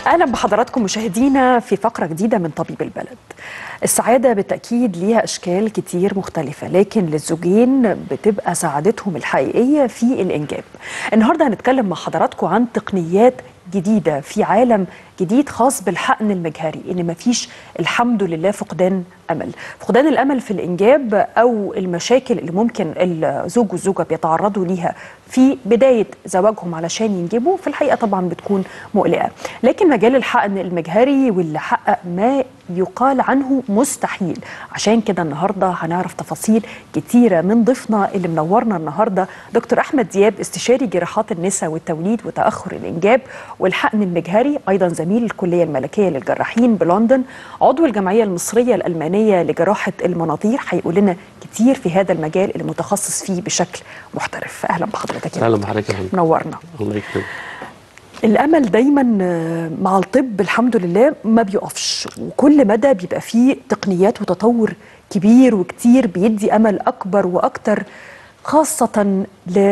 اهلا بحضراتكم مشاهدينا في فقره جديده من طبيب البلد. السعاده بالتاكيد ليها اشكال كتير مختلفه لكن للزوجين بتبقى سعادتهم الحقيقيه في الانجاب. النهارده هنتكلم مع حضراتكم عن تقنيات جديده في عالم جديد خاص بالحقن المجهري ان مفيش الحمد لله فقدان امل فقدان الامل في الانجاب او المشاكل اللي ممكن الزوج والزوجه بيتعرضوا ليها في بدايه زواجهم علشان ينجبوا في الحقيقه طبعا بتكون مقلقه لكن مجال الحقن المجهري واللي حقق ما يقال عنه مستحيل عشان كده النهارده هنعرف تفاصيل كتيره من ضيفنا اللي منورنا النهارده دكتور احمد دياب استشاري جراحات النساء والتوليد وتاخر الانجاب والحقن المجهري ايضا زميل الكليه الملكيه للجراحين بلندن عضو الجمعيه المصريه الالمانيه لجراحه المناظير هيقول لنا كتير في هذا المجال اللي متخصص فيه بشكل محترف اهلا بحضرتك اهلا بحضرتك يا فندم منورنا الله يكرمك الامل دايما مع الطب الحمد لله ما بيقفش وكل مدى بيبقى فيه تقنيات وتطور كبير وكتير بيدي امل اكبر واكتر خاصة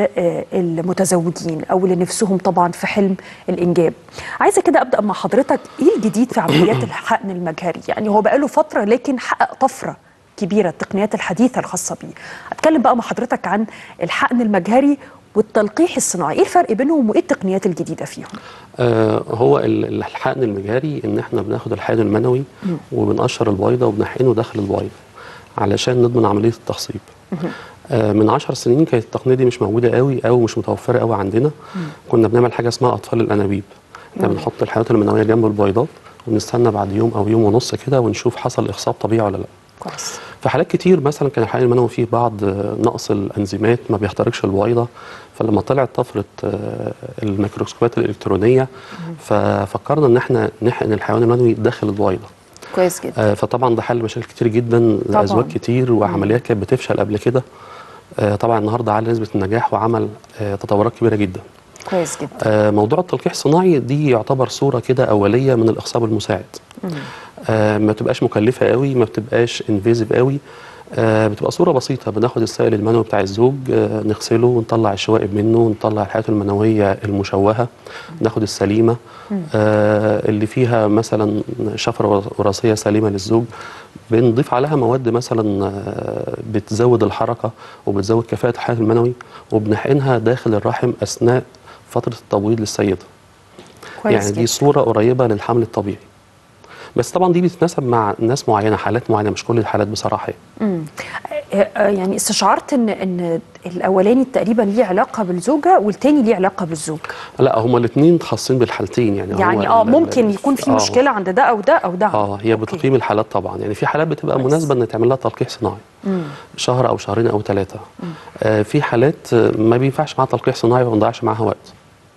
للمتزوجين أو اللي نفسهم طبعا في حلم الإنجاب عايزة كده أبدأ مع حضرتك إيه الجديد في عمليات الحقن المجهري يعني هو بقاله فترة لكن حقق طفرة كبيرة التقنيات الحديثة الخاصة بيه أتكلم بقى مع حضرتك عن الحقن المجهري والتلقيح الصناعي ايه الفرق بينهم وايه التقنيات الجديده فيهم آه هو الحقن المجهري ان احنا بناخد الحقن المنوي وبنقشر البويضه وبنحقنه داخل البويضه علشان نضمن عمليه التخصيب آه من عشر سنين كانت التقنيه دي مش موجوده قوي او مش متوفره قوي عندنا كنا بنعمل حاجه اسمها اطفال الانابيب احنا بنحط الحيوانات المنويه جنب البويضات ونستنى بعد يوم او يوم ونص كده ونشوف حصل اخصاب طبيعي ولا لا كويس في حالات كتير مثلا كان الحقن المنوي فيه بعض نقص الانزيمات ما بيخترقش البويضه فلما طلعت طفره الميكروسكوبات الالكترونيه ففكرنا ان احنا نحقن الحيوان المنوي داخل البويضه كويس جدا فطبعا ده حل مشاكل كتير جدا لازواج كتير وعمليات كانت بتفشل قبل كده طبعا النهارده على نسبه النجاح وعمل تطورات كبيره جدا كويس جدا موضوع التلقيح الصناعي دي يعتبر صوره كده اوليه من الاخصاب المساعد آه ما بتبقاش مكلفه قوي ما بتبقاش انفيزيف قوي آه بتبقى صوره بسيطه بناخد السائل المنوي بتاع الزوج آه نغسله ونطلع الشوائب منه ونطلع الحياه المنويه المشوهه ناخد السليمه آه اللي فيها مثلا شفره وراثيه سليمه للزوج بنضيف عليها مواد مثلا آه بتزود الحركه وبتزود كفاءه الحياه المنوي وبنحقنها داخل الرحم اثناء فتره التبويض للسيده كويس يعني جدا. دي صوره قريبه للحمل الطبيعي بس طبعا دي بتتناسب مع ناس معينه حالات معينه مش كل الحالات بصراحه امم يعني استشعرت ان ان الاولاني تقريبا ليه علاقه بالزوجه والتاني ليه علاقه بالزوج لا هما الاثنين خاصين بالحالتين يعني يعني هو اه ال- ممكن ال- يكون في آه. مشكله عند ده او ده او ده اه هي أوكي. بتقييم الحالات طبعا يعني في حالات بتبقى كويس. مناسبه ان تعمل لها تلقيح صناعي مم. شهر او شهرين او ثلاثه آه في حالات آه، ما بينفعش معاها تلقيح صناعي وما نضيعش معاها وقت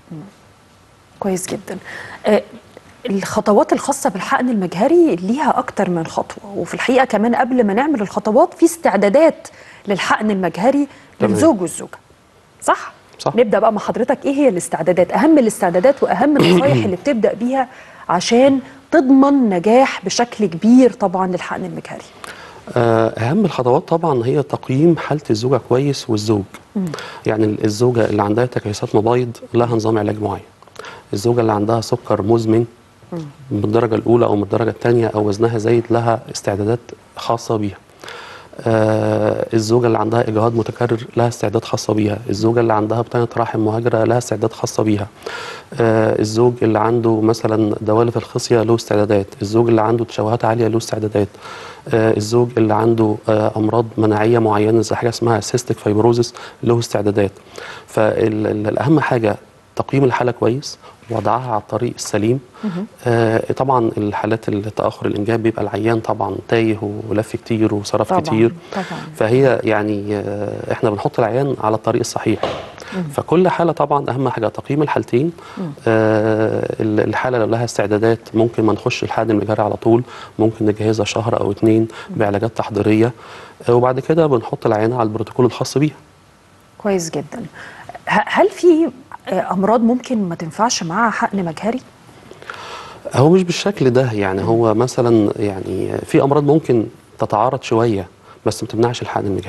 كويس جدا آه، الخطوات الخاصة بالحقن المجهري ليها أكتر من خطوة وفي الحقيقة كمان قبل ما نعمل الخطوات في استعدادات للحقن المجهري تمام. للزوج والزوجة صح؟ صح. نبدأ بقى مع حضرتك إيه هي الاستعدادات أهم الاستعدادات وأهم النصايح اللي بتبدأ بيها عشان تضمن نجاح بشكل كبير طبعا للحقن المجهري آه، اهم الخطوات طبعا هي تقييم حاله الزوجه كويس والزوج يعني الزوجه اللي عندها تكيسات مبايض لها نظام علاج معين الزوجه اللي عندها سكر مزمن من الدرجه الاولى او من الدرجه الثانيه او وزنها زايد لها استعدادات خاصه بيها آه الزوجه اللي عندها اجهاض متكرر لها استعداد خاصه بيها الزوجه اللي عندها بطانه رحم مهاجره لها استعداد خاصه بيها آه الزوج اللي عنده مثلا دوالف الخصيه له استعدادات الزوج اللي عنده تشوهات عاليه له استعدادات آه الزوج اللي عنده آه امراض مناعيه معينه زي حاجه اسمها سيستيك فايبروزس له استعدادات فالاهم حاجه تقييم الحاله كويس وضعها على الطريق السليم آه طبعا الحالات التاخر الانجاب بيبقى العيان طبعا تايه ولف كتير وصرف طبعاً، كتير طبعاً. فهي يعني آه احنا بنحط العيان على الطريق الصحيح فكل حاله طبعا اهم حاجه تقييم الحالتين آه ال- الحاله لو لها استعدادات ممكن ما نخش الحقن المجهري على طول ممكن نجهزها شهر او اتنين بعلاجات تحضيريه آه وبعد كده بنحط العيانه على البروتوكول الخاص بيها كويس جدا ه- هل في آه، أمراض ممكن ما تنفعش معاها حقن مجهري؟ هو مش بالشكل ده يعني هو مثلا يعني في امراض ممكن تتعارض شويه بس ما تمنعش الحقن المجهري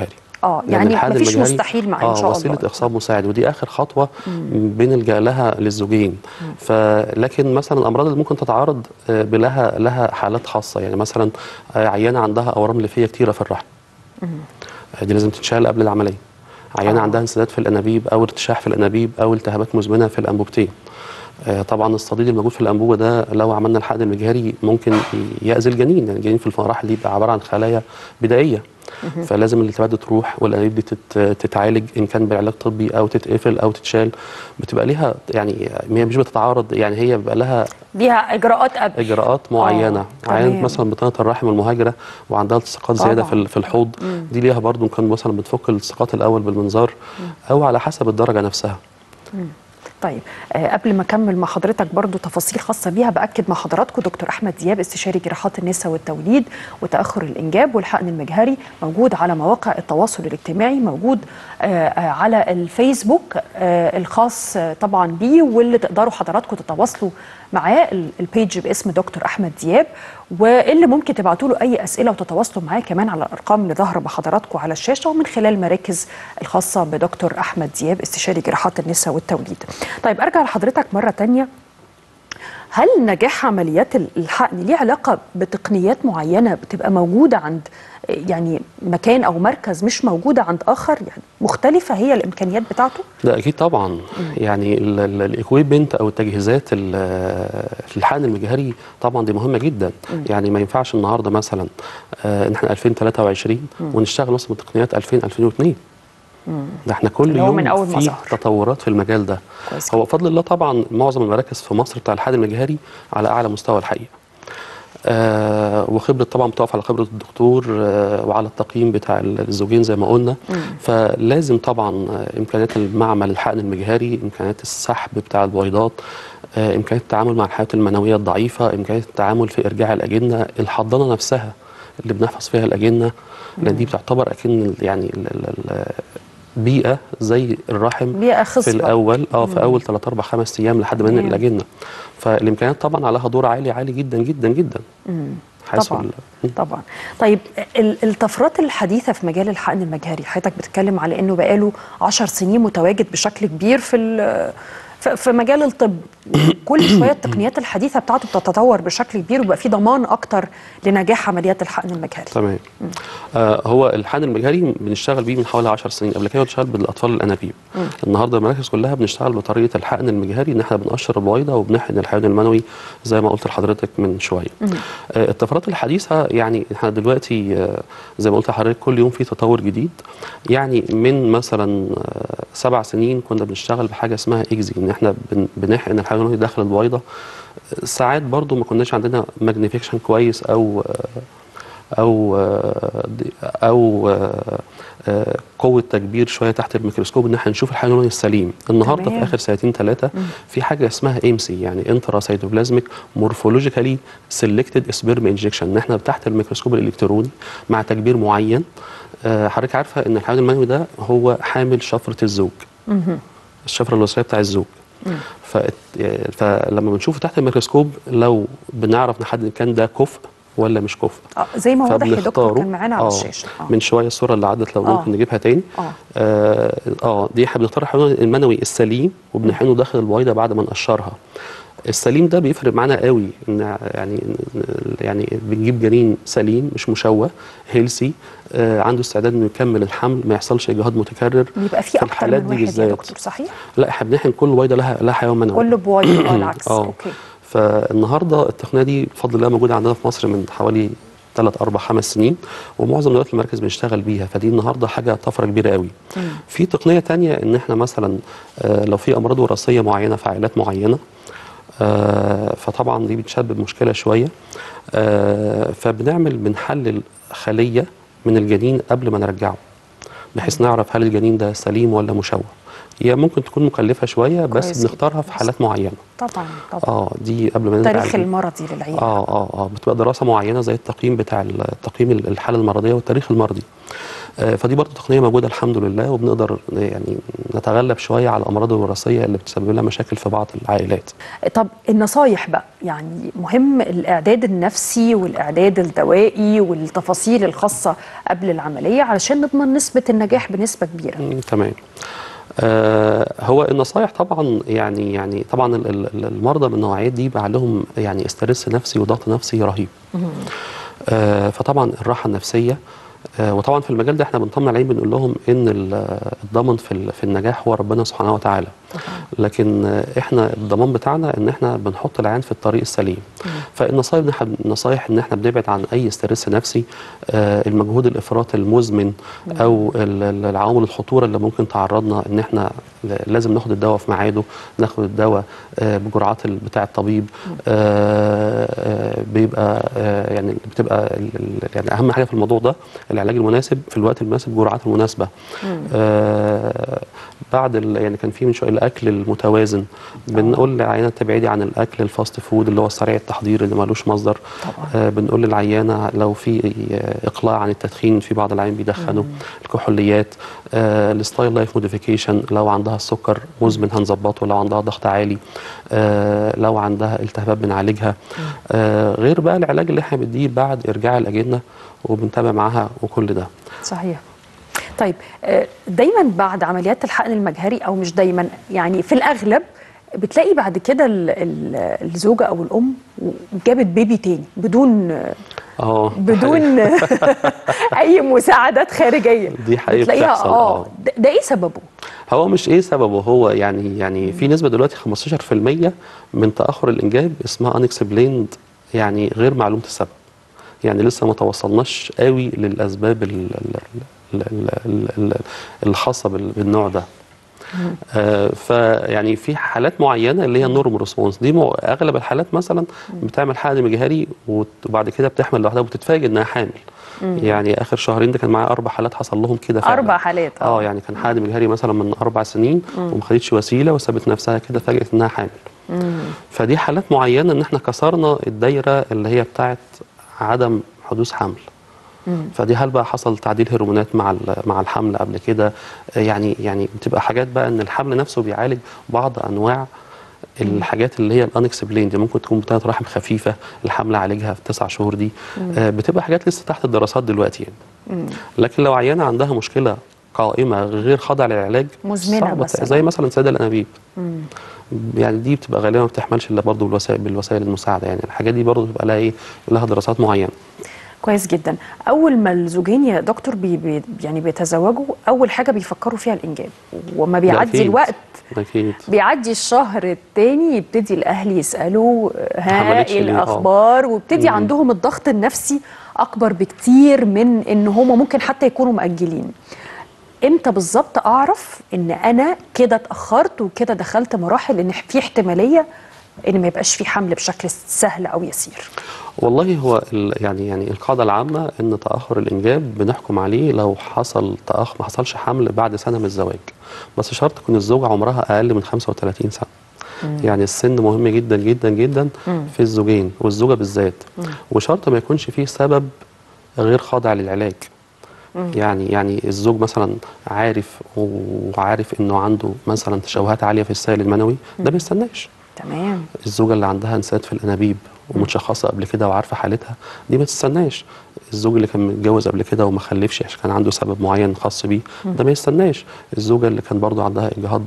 اه لأن يعني الحقن مفيش المجهري مستحيل معاه ان آه شاء وسيله الله اخصاب مساعد ودي اخر خطوه بنلجا لها للزوجين فلكن مثلا الامراض اللي ممكن تتعارض آه، بلها لها حالات خاصه يعني مثلا آه، عيانه عندها اورام ليفيه كتيره في الرحم آه، دي لازم تتشال قبل العمليه عيانه آه. عندها انسداد في الانابيب او ارتشاح في الانابيب او التهابات مزمنه في الانبوبتين آه، طبعا الصديد الموجود في الانبوبه ده لو عملنا الحقن المجهري ممكن يأذي الجنين يعني الجنين في المراحل دي بيبقى عباره عن خلايا بدائيه فلازم الالتهابات دي تروح والانابيب دي تت- تتعالج ان كان بعلاج طبي او تتقفل او تتشال بتبقى ليها يعني هي مش بتتعارض يعني هي بيبقى لها ليها اجراءات قبل اجراءات معينه تمام. عيان مثلا بطانه الرحم المهاجره وعندها التصاقات زياده طبعاً. في ال- في الحوض دي ليها برضو كان مثلا بتفك الالتصاقات الاول بالمنظار او على حسب الدرجه نفسها طيب آه قبل ما اكمل مع حضرتك برضو تفاصيل خاصه بيها باكد مع حضراتكم دكتور احمد دياب استشاري جراحات النساء والتوليد وتاخر الانجاب والحقن المجهري موجود على مواقع التواصل الاجتماعي موجود آه آه على الفيسبوك آه الخاص آه طبعا بيه واللي تقدروا حضراتكم تتواصلوا معاه ال- البيج باسم دكتور احمد دياب واللي ممكن تبعتوا له اي اسئله وتتواصلوا معاه كمان على الارقام اللي ظاهره بحضراتكم على الشاشه ومن خلال المراكز الخاصه بدكتور احمد دياب استشاري جراحات النساء والتوليد. طيب ارجع لحضرتك مره تانية هل نجاح عمليات ال- الحقن ليه علاقه بتقنيات معينه بتبقى موجوده عند يعني مكان او مركز مش موجوده عند اخر يعني مختلفه هي الامكانيات بتاعته؟ ده اكيد طبعا يعني الاكويبمنت او التجهيزات ال- الحقن المجهري طبعا دي مهمه جدا يعني ما ينفعش النهارده مثلا آه، ان احنا 2023 ونشتغل مثلا بتقنيات 2000 2002 ده احنا كل اللي هو يوم من أول ما في ظهر. تطورات في المجال ده كويس هو بفضل الله طبعا معظم المراكز في مصر بتاع الحقن المجهري على اعلى مستوى الحقيقه آه وخبره طبعا بتقف على خبره الدكتور آه وعلى التقييم بتاع الزوجين زي ما قلنا فلازم طبعا آه، امكانيات المعمل الحقن المجهري امكانيات السحب بتاع البويضات آه امكانيات التعامل مع الحياه المنويه الضعيفه امكانيات التعامل في ارجاع الاجنه الحضانه نفسها اللي بنحفظ فيها الاجنه لان دي بتعتبر اكن ال- يعني ال- ال- ال- بيئه زي الرحم بيئة في خصبة. الاول اه في اول 3 4 5 ايام لحد ما ننقل تمام. الاجنه فالامكانيات طبعا عليها دور عالي عالي جدا جدا جدا حيث طبعا ال- طبعا طيب ال- الطفرات الحديثه في مجال الحقن المجهري حضرتك بتتكلم على انه بقاله 10 سنين متواجد بشكل كبير في ال- في- في مجال الطب كل شويه التقنيات الحديثه بتاعته بتتطور بشكل كبير وبقى في ضمان اكتر لنجاح عمليات الحقن المجهري تمام آه هو الحقن المجهري بنشتغل بيه من حوالي 10 سنين قبل كده بنشتغل بالاطفال الانابيب النهارده المراكز كلها بنشتغل بطريقه الحقن المجهري ان احنا بنقشر البويضه وبنحقن الحيوان المنوي زي ما قلت لحضرتك من شويه آه الطفرات الحديثه يعني احنا دلوقتي آه زي ما قلت لحضرتك كل يوم في تطور جديد يعني من مثلا آه سبع سنين كنا بنشتغل بحاجه اسمها اكزي ان احنا بن- بنحقن الحيوان المنوي داخل البويضه ساعات برضو ما كناش عندنا ماجنيفيكشن كويس او او او آه، قوه تكبير شويه تحت الميكروسكوب ان احنا نشوف الحيوان المنوي السليم النهارده تمام. في اخر سنتين ثلاثه في حاجه اسمها امسي يعني انترا سيتوبلازميك مورفولوجيكالي سيلكتد سبيرم انجكشن ان احنا تحت الميكروسكوب الالكتروني مع تكبير معين آه، حضرتك عارفه ان الحيوان المنوي ده هو حامل شفره الزوج الشفره الوراثيه بتاع الزوج ف... فلما بنشوفه تحت الميكروسكوب لو بنعرف نحدد كان ده كفء ولا مش كفء آه زي ما واضح يا دكتور فبنختاره. كان معانا على آه، الشاشه آه. من شويه الصوره اللي عدت لو آه. ممكن نجيبها تاني آه. اه, آه دي احنا بنختار الحيوان المنوي السليم وبنحقنه داخل البويضه بعد ما نقشرها السليم ده بيفرق معانا قوي ان يعني يعني بنجيب جنين سليم مش مشوه هيلسي آه عنده استعداد انه يكمل الحمل ما يحصلش اجهاض متكرر بيبقى في اكتر الحالات من دي واحد يا بالذات. دكتور صحيح لا احنا بنحقن كل بويضه لها لها حيوان منوي كله بوايض اه العكس اه اوكي فالنهارده التقنيه دي بفضل الله موجوده عندنا في مصر من حوالي ثلاث اربع خمس سنين ومعظم دلوقتي المراكز بنشتغل بيها فدي النهارده حاجه طفره كبيره قوي. في تقنيه تانية ان احنا مثلا آه، لو في امراض وراثيه معينه في عائلات معينه آه، فطبعا دي بتسبب مشكله شويه آه، فبنعمل بنحلل خليه من الجنين قبل ما نرجعه بحيث نعرف هل الجنين ده سليم ولا مشوه. هي ممكن تكون مكلفه شويه كويس بس جدا. بنختارها في حالات معينه. طبعا طبعا اه دي قبل ما نرجع التاريخ البيت. المرضي للعيله اه اه اه بتبقى دراسه معينه زي التقييم بتاع ال- تقييم ال- الحاله المرضيه والتاريخ المرضي آه، فدي برضه تقنيه موجوده الحمد لله وبنقدر يعني نتغلب شويه على الامراض الوراثيه اللي بتسبب لنا مشاكل في بعض العائلات طب النصايح بقى يعني مهم الإعداد النفسي والإعداد الدوائي والتفاصيل الخاصة قبل العملية علشان نضمن نسبة النجاح بنسبة كبيرة مم، تمام آه هو النصايح طبعا يعني يعني طبعا ال- ال- المرضى من النوعيات دي بقى لهم يعني استرس نفسي وضغط نفسي رهيب آه فطبعا الراحه النفسيه آه وطبعا في المجال ده احنا بنطمن عليهم بنقول لهم ان ال- الضامن في ال- في النجاح هو ربنا سبحانه وتعالى لكن آه، احنا الضمان بتاعنا ان احنا بنحط العيان في الطريق السليم فالنصايح إن إحنا- النصايح ان احنا بنبعد عن اي ستريس نفسي آه، المجهود الافراطي المزمن او ال- ال- العوامل الخطوره اللي ممكن تعرضنا ان احنا ل- لازم ناخد الدواء في ميعاده ناخد الدواء آه، بجرعات ال- بتاع الطبيب آه، آه، بيبقى آه، يعني بتبقى ال- ال- يعني اهم حاجه في الموضوع ده العلاج المناسب في الوقت المناسب الجرعات المناسبه آه، بعد ال- يعني كان في من شويه الاكل المتوازن بنقول للعيانه تبعدي عن الاكل الفاست فود اللي هو سريع التحضير اللي ملوش مصدر طبعا. آه بنقول للعيانه لو في آه، اقلاع عن التدخين في بعض العيان بيدخنوا الكحوليات آه الستايل لايف موديفيكيشن لو عندها السكر مزمن هنظبطه لو عندها ضغط عالي آه لو عندها التهابات بنعالجها آه غير بقى العلاج اللي احنا بنديه بعد ارجاع الاجنه وبنتابع معاها وكل ده صحيح طيب آه، دايما بعد عمليات الحقن المجهري او مش دايما يعني في الاغلب بتلاقي بعد كده ال- ال- الزوجه او الام جابت بيبي تاني بدون اه بدون اي مساعدات خارجيه دي حقيقة بتلاقيها بتحصل، اه آه. ده, ده ايه سببه هو مش ايه سببه هو يعني يعني في نسبه دلوقتي 15% من تاخر الانجاب اسمها unexplained يعني غير معلومه السبب يعني لسه ما توصلناش قوي للاسباب ال- ال- ال- ال- ال- ال- الخاصه بال- بالنوع ده آه فيعني في حالات معينه اللي هي النورم ريسبونس دي مو- اغلب الحالات مثلا بتعمل حقن مجهري وت- وبعد كده بتحمل لوحدها وبتتفاجئ انها حامل يعني اخر شهرين ده كان معايا اربع حالات حصل لهم كده فعلا اربع حالات اه يعني كان حقن مجهري مثلا من اربع سنين وما خدتش وسيله وسابت نفسها كده فاجئت انها حامل فدي حالات معينه ان احنا كسرنا الدايره اللي هي بتاعت عدم حدوث حمل فدي هل بقى حصل تعديل هرمونات مع ال- مع الحمل قبل كده آه، يعني يعني بتبقى حاجات بقى ان الحمل نفسه بيعالج بعض انواع الحاجات اللي هي الانكسبلين دي ممكن تكون بتاعت رحم خفيفه الحمل عالجها في تسع شهور دي آه بتبقى حاجات لسه تحت الدراسات دلوقتي يعني لكن لو عيانه عندها مشكله قائمه غير خاضعه للعلاج مزمنة صعبة مثلاً. زي مثلا سيد الانابيب يعني دي بتبقى غالبا ما بتحملش الا برضه بالوسائل بالوسائل المساعده يعني الحاجات دي برضه بتبقى لها ايه لها دراسات معينه كويس جدا اول ما الزوجين يا دكتور بي بي يعني بيتزوجوا اول حاجه بيفكروا فيها الانجاب وما ده بيعدي أكيد. الوقت اكيد بيعدي الشهر التاني يبتدي الاهل يسالوا ها عملتش ايه ليه؟ آه. الاخبار ويبتدي مم. عندهم الضغط النفسي اكبر بكتير من ان هم ممكن حتى يكونوا مأجلين امتى بالظبط اعرف ان انا كده اتاخرت وكده دخلت مراحل ان في احتماليه ان ما يبقاش في حمل بشكل سهل او يسير والله هو ال- يعني يعني القاعده العامه ان تاخر الانجاب بنحكم عليه لو حصل تاخر ما حصلش حمل بعد سنه من الزواج بس شرط تكون الزوجه عمرها اقل من 35 سنه يعني السن مهم جدا جدا جدا في الزوجين والزوجه بالذات وشرط ما يكونش فيه سبب غير خاضع للعلاج يعني يعني الزوج مثلا عارف وعارف انه عنده مثلا تشوهات عاليه في السائل المنوي ده ما يستناش تمام الزوجه اللي عندها انسداد في الانابيب ومتشخصه قبل كده وعارفه حالتها دي ما تستناش الزوج اللي كان متجوز قبل كده وما خلفش عشان كان عنده سبب معين خاص بيه ده ما يستناش الزوجه اللي كان برضو عندها اجهاض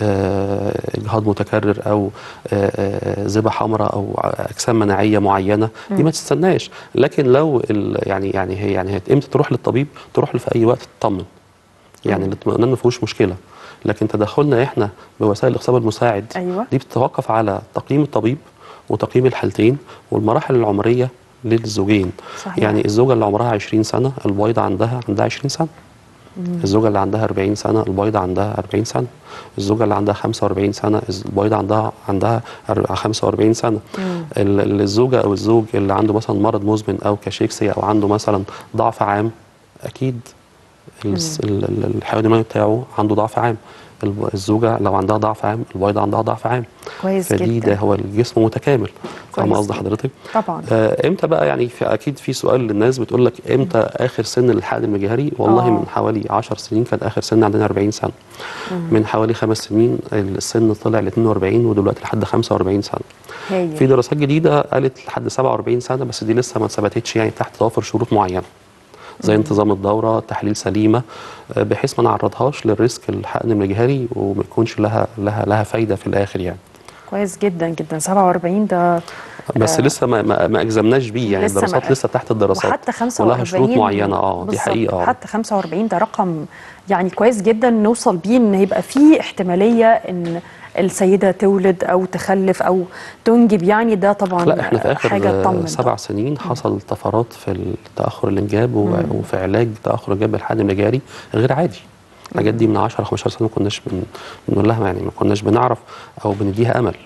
آه اجهاض متكرر او آه آه زبه حمراء او اجسام مناعيه معينه دي ما تستناش لكن لو ال- يعني يعني هي يعني هي امتى تروح للطبيب تروح له في اي وقت تطمن يعني الاطمئنان ما فيهوش مشكله لكن تدخلنا احنا بوسائل الاخصاب المساعد أيوة. دي بتتوقف على تقييم الطبيب وتقييم الحالتين والمراحل العمريه للزوجين صحيح. يعني الزوجه اللي عمرها 20 سنه البويضه عندها عندها 20 سنه الزوجه اللي عندها 40 سنه البويضه عندها 40 سنه الزوجه اللي عندها 45 سنه البويضه عندها عندها أر- 45 سنه ال- ال- الزوجه او الزوج اللي عنده مثلا مرض مزمن او كاشيكسيا او عنده مثلا ضعف عام اكيد الس- ال- ال- الحيوان المنوي بتاعه عنده ضعف عام الب- الزوجه لو عندها ضعف عام البويضه عندها ضعف عام كويس فدي جدا ده هو الجسم متكامل فاهم كويس قصد جدا. حضرتك طبعا آه امتى بقى يعني في اكيد في سؤال للناس بتقول لك امتى اخر سن للحقن المجهري والله آه. من حوالي 10 سنين كان اخر سن عندنا 40 سنه من حوالي خمس سنين السن طلع ل 42 ودلوقتي لحد 45 سنه هايل في دراسات جديده قالت لحد 47 سنه بس دي لسه ما اتثبتتش يعني تحت توافر شروط معينه زي انتظام الدوره تحليل سليمه آه، بحيث ما نعرضهاش للريسك الحقن المجهري وما يكونش لها لها لها فايده في الاخر يعني كويس جدا جدا 47 ده بس لسه ما ما, ما اجزمناش بيه يعني لسه ما- الدراسات لسه تحت الدراسات وحتى 45 ولها شروط معينه اه دي بالظبط. حقيقه آه. حتى 45 ده رقم يعني كويس جدا نوصل بيه ان يبقى في احتماليه ان السيده تولد او تخلف او تنجب يعني ده طبعا لا احنا في حاجه اخر تطمن سبع سنين حصل طفرات في تاخر الانجاب و- وفي علاج تاخر الانجاب بالحقن المجاري غير عادي الحاجات دي من 10 15 سنه ما كناش بن- بنقول لها يعني ما كناش بنعرف او بنديها امل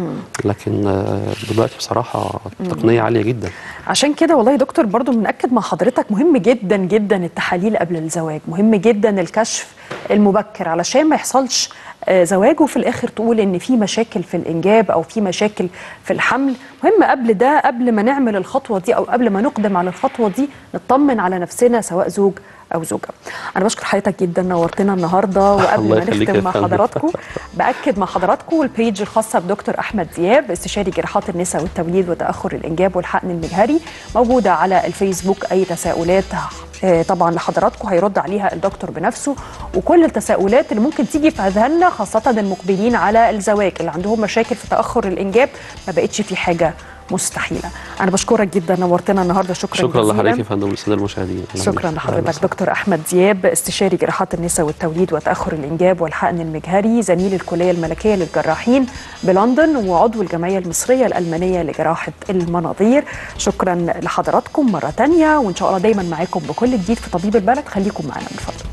لكن آه، دلوقتي بصراحه التقنيه عاليه جدا عشان كده والله يا دكتور برضو بنأكد مع حضرتك مهم جدا جدا التحاليل قبل الزواج مهم جدا الكشف المبكر علشان ما يحصلش آه، زواج وفي الاخر تقول ان في مشاكل في الانجاب او في مشاكل في الحمل مهم قبل ده قبل ما نعمل الخطوه دي او قبل ما نقدم على الخطوه دي نطمن على نفسنا سواء زوج او زوجه انا بشكر حضرتك جدا نورتنا النهارده وقبل الله ما يخليك نختم يا مع فندم. حضراتكم باكد مع حضراتكم البيج الخاصه بدكتور احمد دياب استشاري جراحات النساء والتوليد وتاخر الانجاب والحقن المجهري موجوده على الفيسبوك اي تساؤلات آه، طبعا لحضراتكم هيرد عليها الدكتور بنفسه وكل التساؤلات اللي ممكن تيجي في اذهاننا خاصه المقبلين على الزواج اللي عندهم مشاكل في تاخر الانجاب ما بقتش في حاجه مستحيله انا بشكرك جدا نورتنا النهارده شكرا شكرا جزيلا لحضرتك يا فندم وللساده المشاهدين أهلا شكرا بيك. لحضرتك أهلا دكتور احمد دياب استشاري جراحات النساء والتوليد وتاخر الانجاب والحقن المجهري زميل الكليه الملكيه للجراحين بلندن وعضو الجمعيه المصريه الالمانيه لجراحه المناظير شكرا لحضراتكم مره تانية وان شاء الله دايما معاكم بكل جديد في طبيب البلد خليكم معنا من فضلكم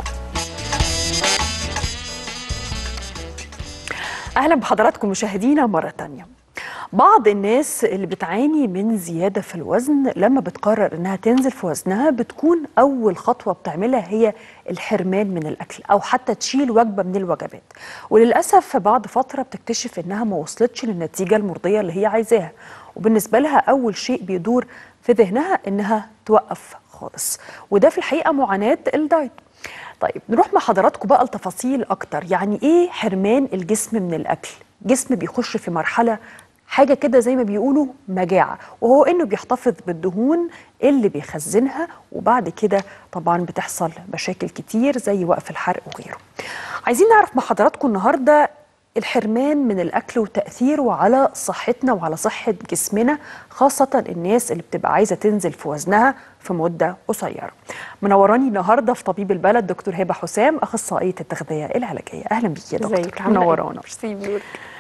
اهلا بحضراتكم مشاهدينا مره تانية بعض الناس اللي بتعاني من زياده في الوزن لما بتقرر انها تنزل في وزنها بتكون اول خطوه بتعملها هي الحرمان من الاكل او حتى تشيل وجبه من الوجبات وللاسف بعد فتره بتكتشف انها ما وصلتش للنتيجه المرضيه اللي هي عايزاها وبالنسبه لها اول شيء بيدور في ذهنها انها توقف خالص وده في الحقيقه معاناه الدايت طيب نروح مع حضراتكم بقى لتفاصيل اكتر يعني ايه حرمان الجسم من الاكل جسم بيخش في مرحله حاجه كده زي ما بيقولوا مجاعه وهو انه بيحتفظ بالدهون اللي بيخزنها وبعد كده طبعا بتحصل مشاكل كتير زي وقف الحرق وغيره عايزين نعرف مع حضراتكم النهارده الحرمان من الاكل وتاثيره على صحتنا وعلى صحه جسمنا خاصه الناس اللي بتبقى عايزه تنزل في وزنها في مده قصيره. منوراني النهارده في طبيب البلد دكتور هبه حسام اخصائيه التغذيه العلاجيه اهلا بيك يا دكتور ازيك عامله ايه؟ منورانا ميرسي بنور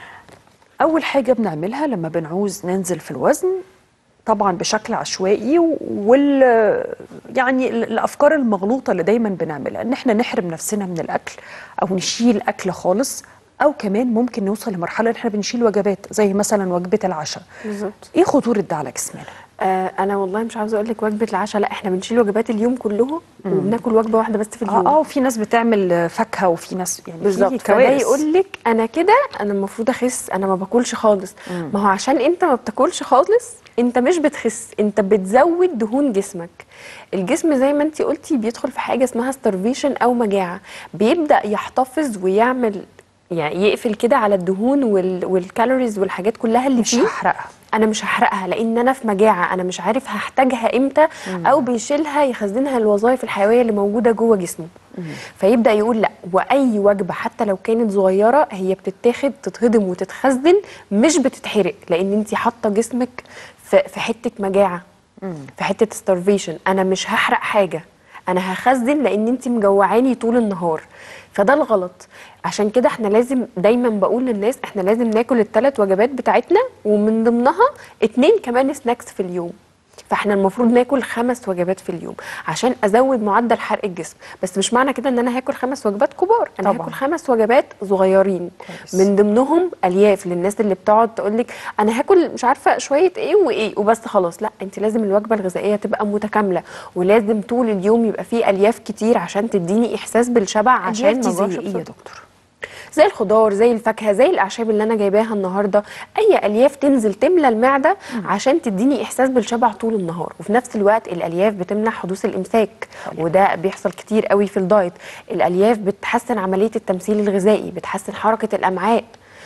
اول حاجه بنعملها لما بنعوز ننزل في الوزن طبعا بشكل عشوائي وال يعني ال- الافكار المغلوطه اللي دايما بنعملها ان احنا نحرم نفسنا من الاكل او نشيل اكل خالص او كمان ممكن نوصل لمرحله ان احنا بنشيل وجبات زي مثلا وجبه العشاء بالظبط ايه خطوره ده على جسمنا آه انا والله مش عاوزه اقول لك وجبه العشاء لا احنا بنشيل وجبات اليوم كلهم وبناكل وجبه واحده بس في اليوم اه اه وفي ناس بتعمل فاكهه وفي ناس يعني بالظبط في فده كوارث يقول لك انا كده انا المفروض اخس انا ما باكلش خالص ما هو عشان انت ما بتاكلش خالص انت مش بتخس انت بتزود دهون جسمك الجسم زي ما انت قلتي بيدخل في حاجه اسمها starvation او مجاعه بيبدا يحتفظ ويعمل يعني يقفل كده على الدهون وال... والكالوريز والحاجات كلها اللي مش فيه هحرقها انا مش هحرقها لان انا في مجاعه انا مش عارف هحتاجها امتى او بيشيلها يخزنها الوظائف الحيويه اللي موجوده جوه جسمه فيبدا يقول لا واي وجبه حتى لو كانت صغيره هي بتتاخد تتهضم وتتخزن مش بتتحرق لان انت حاطه جسمك في في حته مجاعه في حته starvation انا مش هحرق حاجه انا هخزن لان انت مجوعاني طول النهار فده الغلط عشان كده احنا لازم دايما بقول للناس احنا لازم ناكل الثلاث وجبات بتاعتنا ومن ضمنها اتنين كمان سناكس في اليوم فاحنا المفروض ناكل خمس وجبات في اليوم عشان ازود معدل حرق الجسم بس مش معنى كده ان انا هاكل خمس وجبات كبار انا طبعاً. هاكل خمس وجبات صغيرين كويس. من ضمنهم الياف للناس اللي بتقعد تقول لك انا هاكل مش عارفه شويه ايه وايه وبس خلاص لا انت لازم الوجبه الغذائيه تبقى متكامله ولازم طول اليوم يبقى فيه الياف كتير عشان تديني احساس بالشبع عشان الياف دي ما زي اجوعش ايه يا بسرعة. دكتور زي الخضار زي الفاكهه زي الاعشاب اللي انا جايباها النهارده اي الياف تنزل تملى المعده عشان تديني احساس بالشبع طول النهار وفي نفس الوقت الالياف بتمنع حدوث الامساك وده بيحصل كتير قوي في الدايت الالياف بتحسن عمليه التمثيل الغذائي بتحسن حركه الامعاء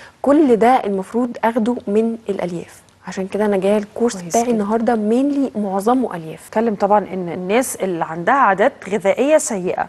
كل ده المفروض اخده من الالياف عشان كده انا جايه الكورس كويس بتاعي جدا. النهارده مينلي معظمه الياف اتكلم طبعا ان الناس اللي عندها عادات غذائيه سيئه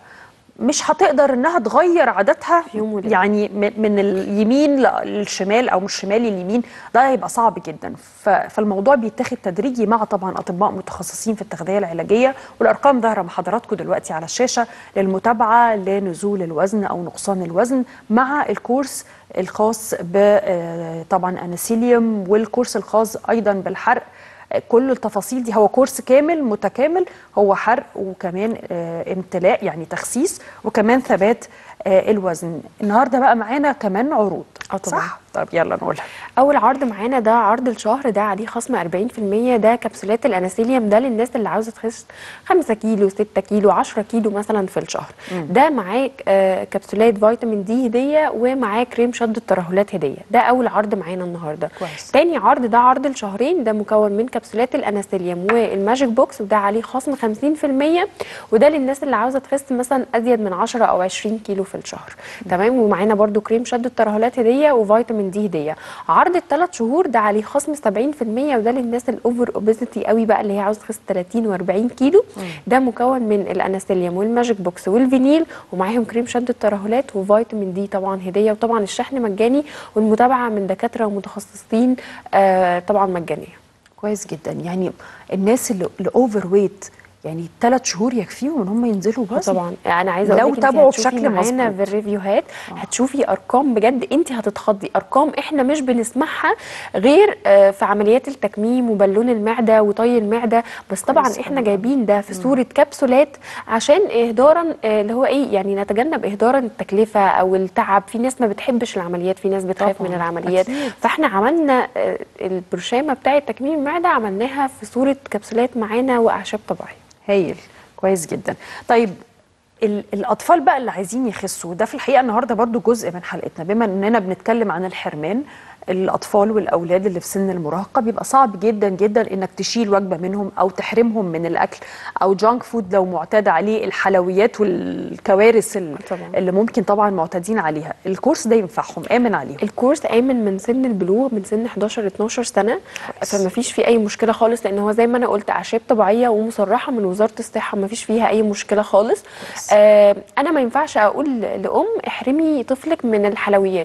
مش هتقدر انها تغير عاداتها في يوم وليلة. يعني م- من اليمين ل- للشمال او من الشمال لليمين ده هيبقى صعب جدا ف- فالموضوع بيتاخد تدريجي مع طبعا اطباء متخصصين في التغذيه العلاجيه والارقام ظاهره مع حضراتكم دلوقتي على الشاشه للمتابعه لنزول الوزن او نقصان الوزن مع الكورس الخاص ب آه، طبعا انسيليوم والكورس الخاص ايضا بالحرق كل التفاصيل دي هو كورس كامل متكامل هو حرق وكمان آه، امتلاء يعني تخسيس وكمان ثبات آه، الوزن النهارده بقى معانا كمان عروض آه طبعاً. صح طب يلا نقولها اول عرض معانا ده عرض الشهر ده عليه خصم 40% ده كبسولات الاناسيليوم ده للناس اللي عاوزه تخس 5 كيلو 6 كيلو 10 كيلو مثلا في الشهر ده معاه آه، كبسولات فيتامين دي هديه ومعاه كريم شد الترهلات هديه ده اول عرض معانا النهارده كويس. تاني عرض ده عرض الشهرين ده مكون من كبسولات الاناسيليوم والماجيك بوكس وده عليه خصم 50% وده للناس اللي عاوزه تخس مثلا ازيد من 10 او 20 كيلو في الشهر تمام ومعانا برده كريم شد الترهلات هديه وفيتامين دي هديه عرض الثلاث شهور ده عليه خصم 70% وده للناس الاوفر اوبيزيتي قوي بقى اللي هي عاوزه تخس 30 و40 كيلو ده مكون من الاناسيليوم والماجيك بوكس والفينيل ومعاهم كريم شد الترهلات وفيتامين دي طبعا هديه وطبعا الشحن مجاني والمتابعه من دكاتره ومتخصصين آه طبعا مجانيه كويس جدا يعني الناس اللي الاوفر ويت يعني ثلاث شهور يكفيهم ان هم ينزلوا آه وزن طبعا انا عايزه لو اقول لك انت تابعوا هتشوفي بشكل معانا مظبوط. في الريفيوهات هتشوفي ارقام بجد انت هتتخضي ارقام احنا مش بنسمعها غير آه، في عمليات التكميم وبالون المعده وطي المعده بس طبعا كويس احنا أوي. جايبين ده في صوره كبسولات عشان اهدارا آه، اللي هو ايه يعني نتجنب اهدارا التكلفه او التعب في ناس ما بتحبش العمليات في ناس بتخاف طبعاً، من العمليات أكيد. فاحنا عملنا آه، البرشامه بتاعه تكميم المعده عملناها في صوره كبسولات معانا واعشاب طبيعيه هايل كويس جدا طيب ال- الاطفال بقى اللي عايزين يخسوا ده في الحقيقه النهارده برضو جزء من حلقتنا بما اننا بنتكلم عن الحرمان الاطفال والاولاد اللي في سن المراهقه بيبقى صعب جدا جدا انك تشيل وجبه منهم او تحرمهم من الاكل او جانك فود لو معتاد عليه الحلويات والكوارث ال- طبعاً. اللي ممكن طبعا معتادين عليها الكورس ده ينفعهم امن عليهم الكورس امن من سن البلوغ من سن 11 12 سنه فما فيش فيه اي مشكله خالص لان هو زي ما انا قلت اعشاب طبيعيه ومصرحه من وزاره الصحه ما فيش فيها اي مشكله خالص آه انا ما ينفعش اقول لام احرمي طفلك من الحلويات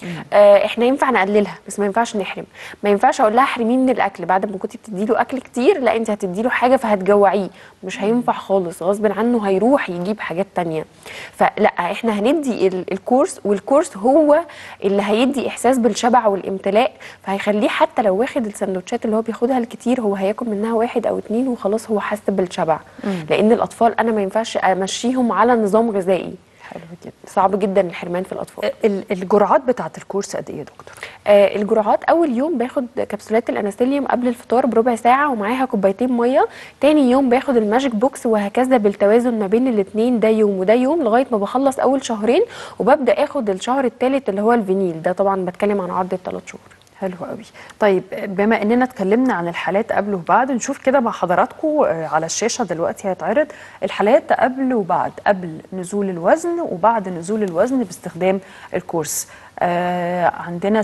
آه احنا ينفع نقللها بس ما ينفعش نحرم ما ينفعش اقول لها احرميه من الاكل بعد ما كنت بتدي له اكل كتير لا انت هتدي له حاجه فهتجوعيه مش هينفع خالص غصب عنه هيروح يجيب حاجات تانية فلا احنا هندي ال- الكورس والكورس هو اللي هيدي احساس بالشبع والامتلاء فهيخليه حتى لو واخد السندوتشات اللي هو بياخدها الكتير هو هياكل منها واحد او اتنين وخلاص هو حس بالشبع لان الاطفال انا ما ينفعش امشيهم على نظام غذائي حلو جدا صعب جدا الحرمان في الاطفال ال- الجرعات بتاعت الكورس قد ايه يا دكتور آه الجرعات اول يوم باخد كبسولات الانستيليوم قبل الفطار بربع ساعه ومعاها كوبايتين ميه تاني يوم باخد الماجيك بوكس وهكذا بالتوازن ما بين الاثنين ده يوم وده يوم لغايه ما بخلص اول شهرين وببدا اخد الشهر الثالث اللي هو الفينيل ده طبعا بتكلم عن عرض الثلاث شهور حلو قوي طيب بما اننا اتكلمنا عن الحالات قبل وبعد نشوف كده مع حضراتكم آه، على الشاشه دلوقتي هيتعرض الحالات قبل وبعد قبل نزول الوزن وبعد نزول الوزن باستخدام الكورس آه عندنا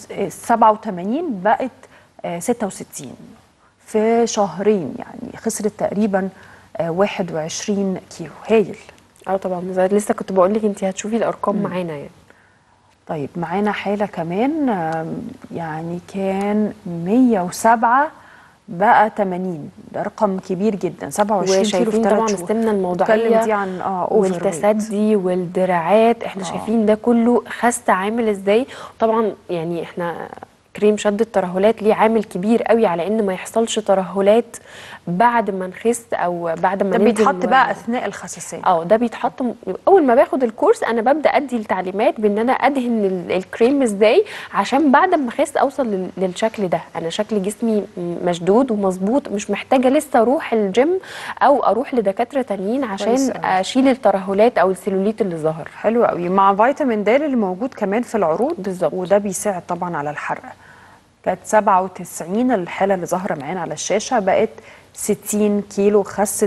87 بقت آه 66 في شهرين يعني خسرت تقريبا آه 21 كيلو هايل اه طبعا زي لسه كنت بقول لك انت هتشوفي الارقام معانا يعني طيب معانا حالة كمان آم، يعني كان 107 بقى 80 ده رقم كبير جدا 27 كيلو في وشايفين 3 طبعا شهور السمنه بتكلم الموضعيه دي عن اه اوفر ويت. والتسدي والدراعات احنا آه. شايفين ده كله خس عامل ازاي طبعا يعني احنا كريم شد الترهلات ليه عامل كبير قوي على ان ما يحصلش ترهلات بعد ما نخس او بعد ما ده ننزل بيتحط و- بقى اثناء الخساسيه اه ده بيتحط م- اول ما باخد الكورس انا ببدا ادي التعليمات بان انا ادهن ال- الكريم ازاي عشان بعد ما اخس اوصل لل- للشكل ده انا شكل جسمي م- مشدود ومظبوط مش محتاجه لسه اروح الجيم او اروح لدكاتره تانيين كويس عشان أوي. اشيل الترهلات او السيلوليت اللي ظهر حلو قوي مع فيتامين د اللي موجود كمان في العروض بالظبط. وده بيساعد طبعا على الحرق كانت 97 الحاله اللي ظاهره معانا على الشاشه بقت 60 كيلو خست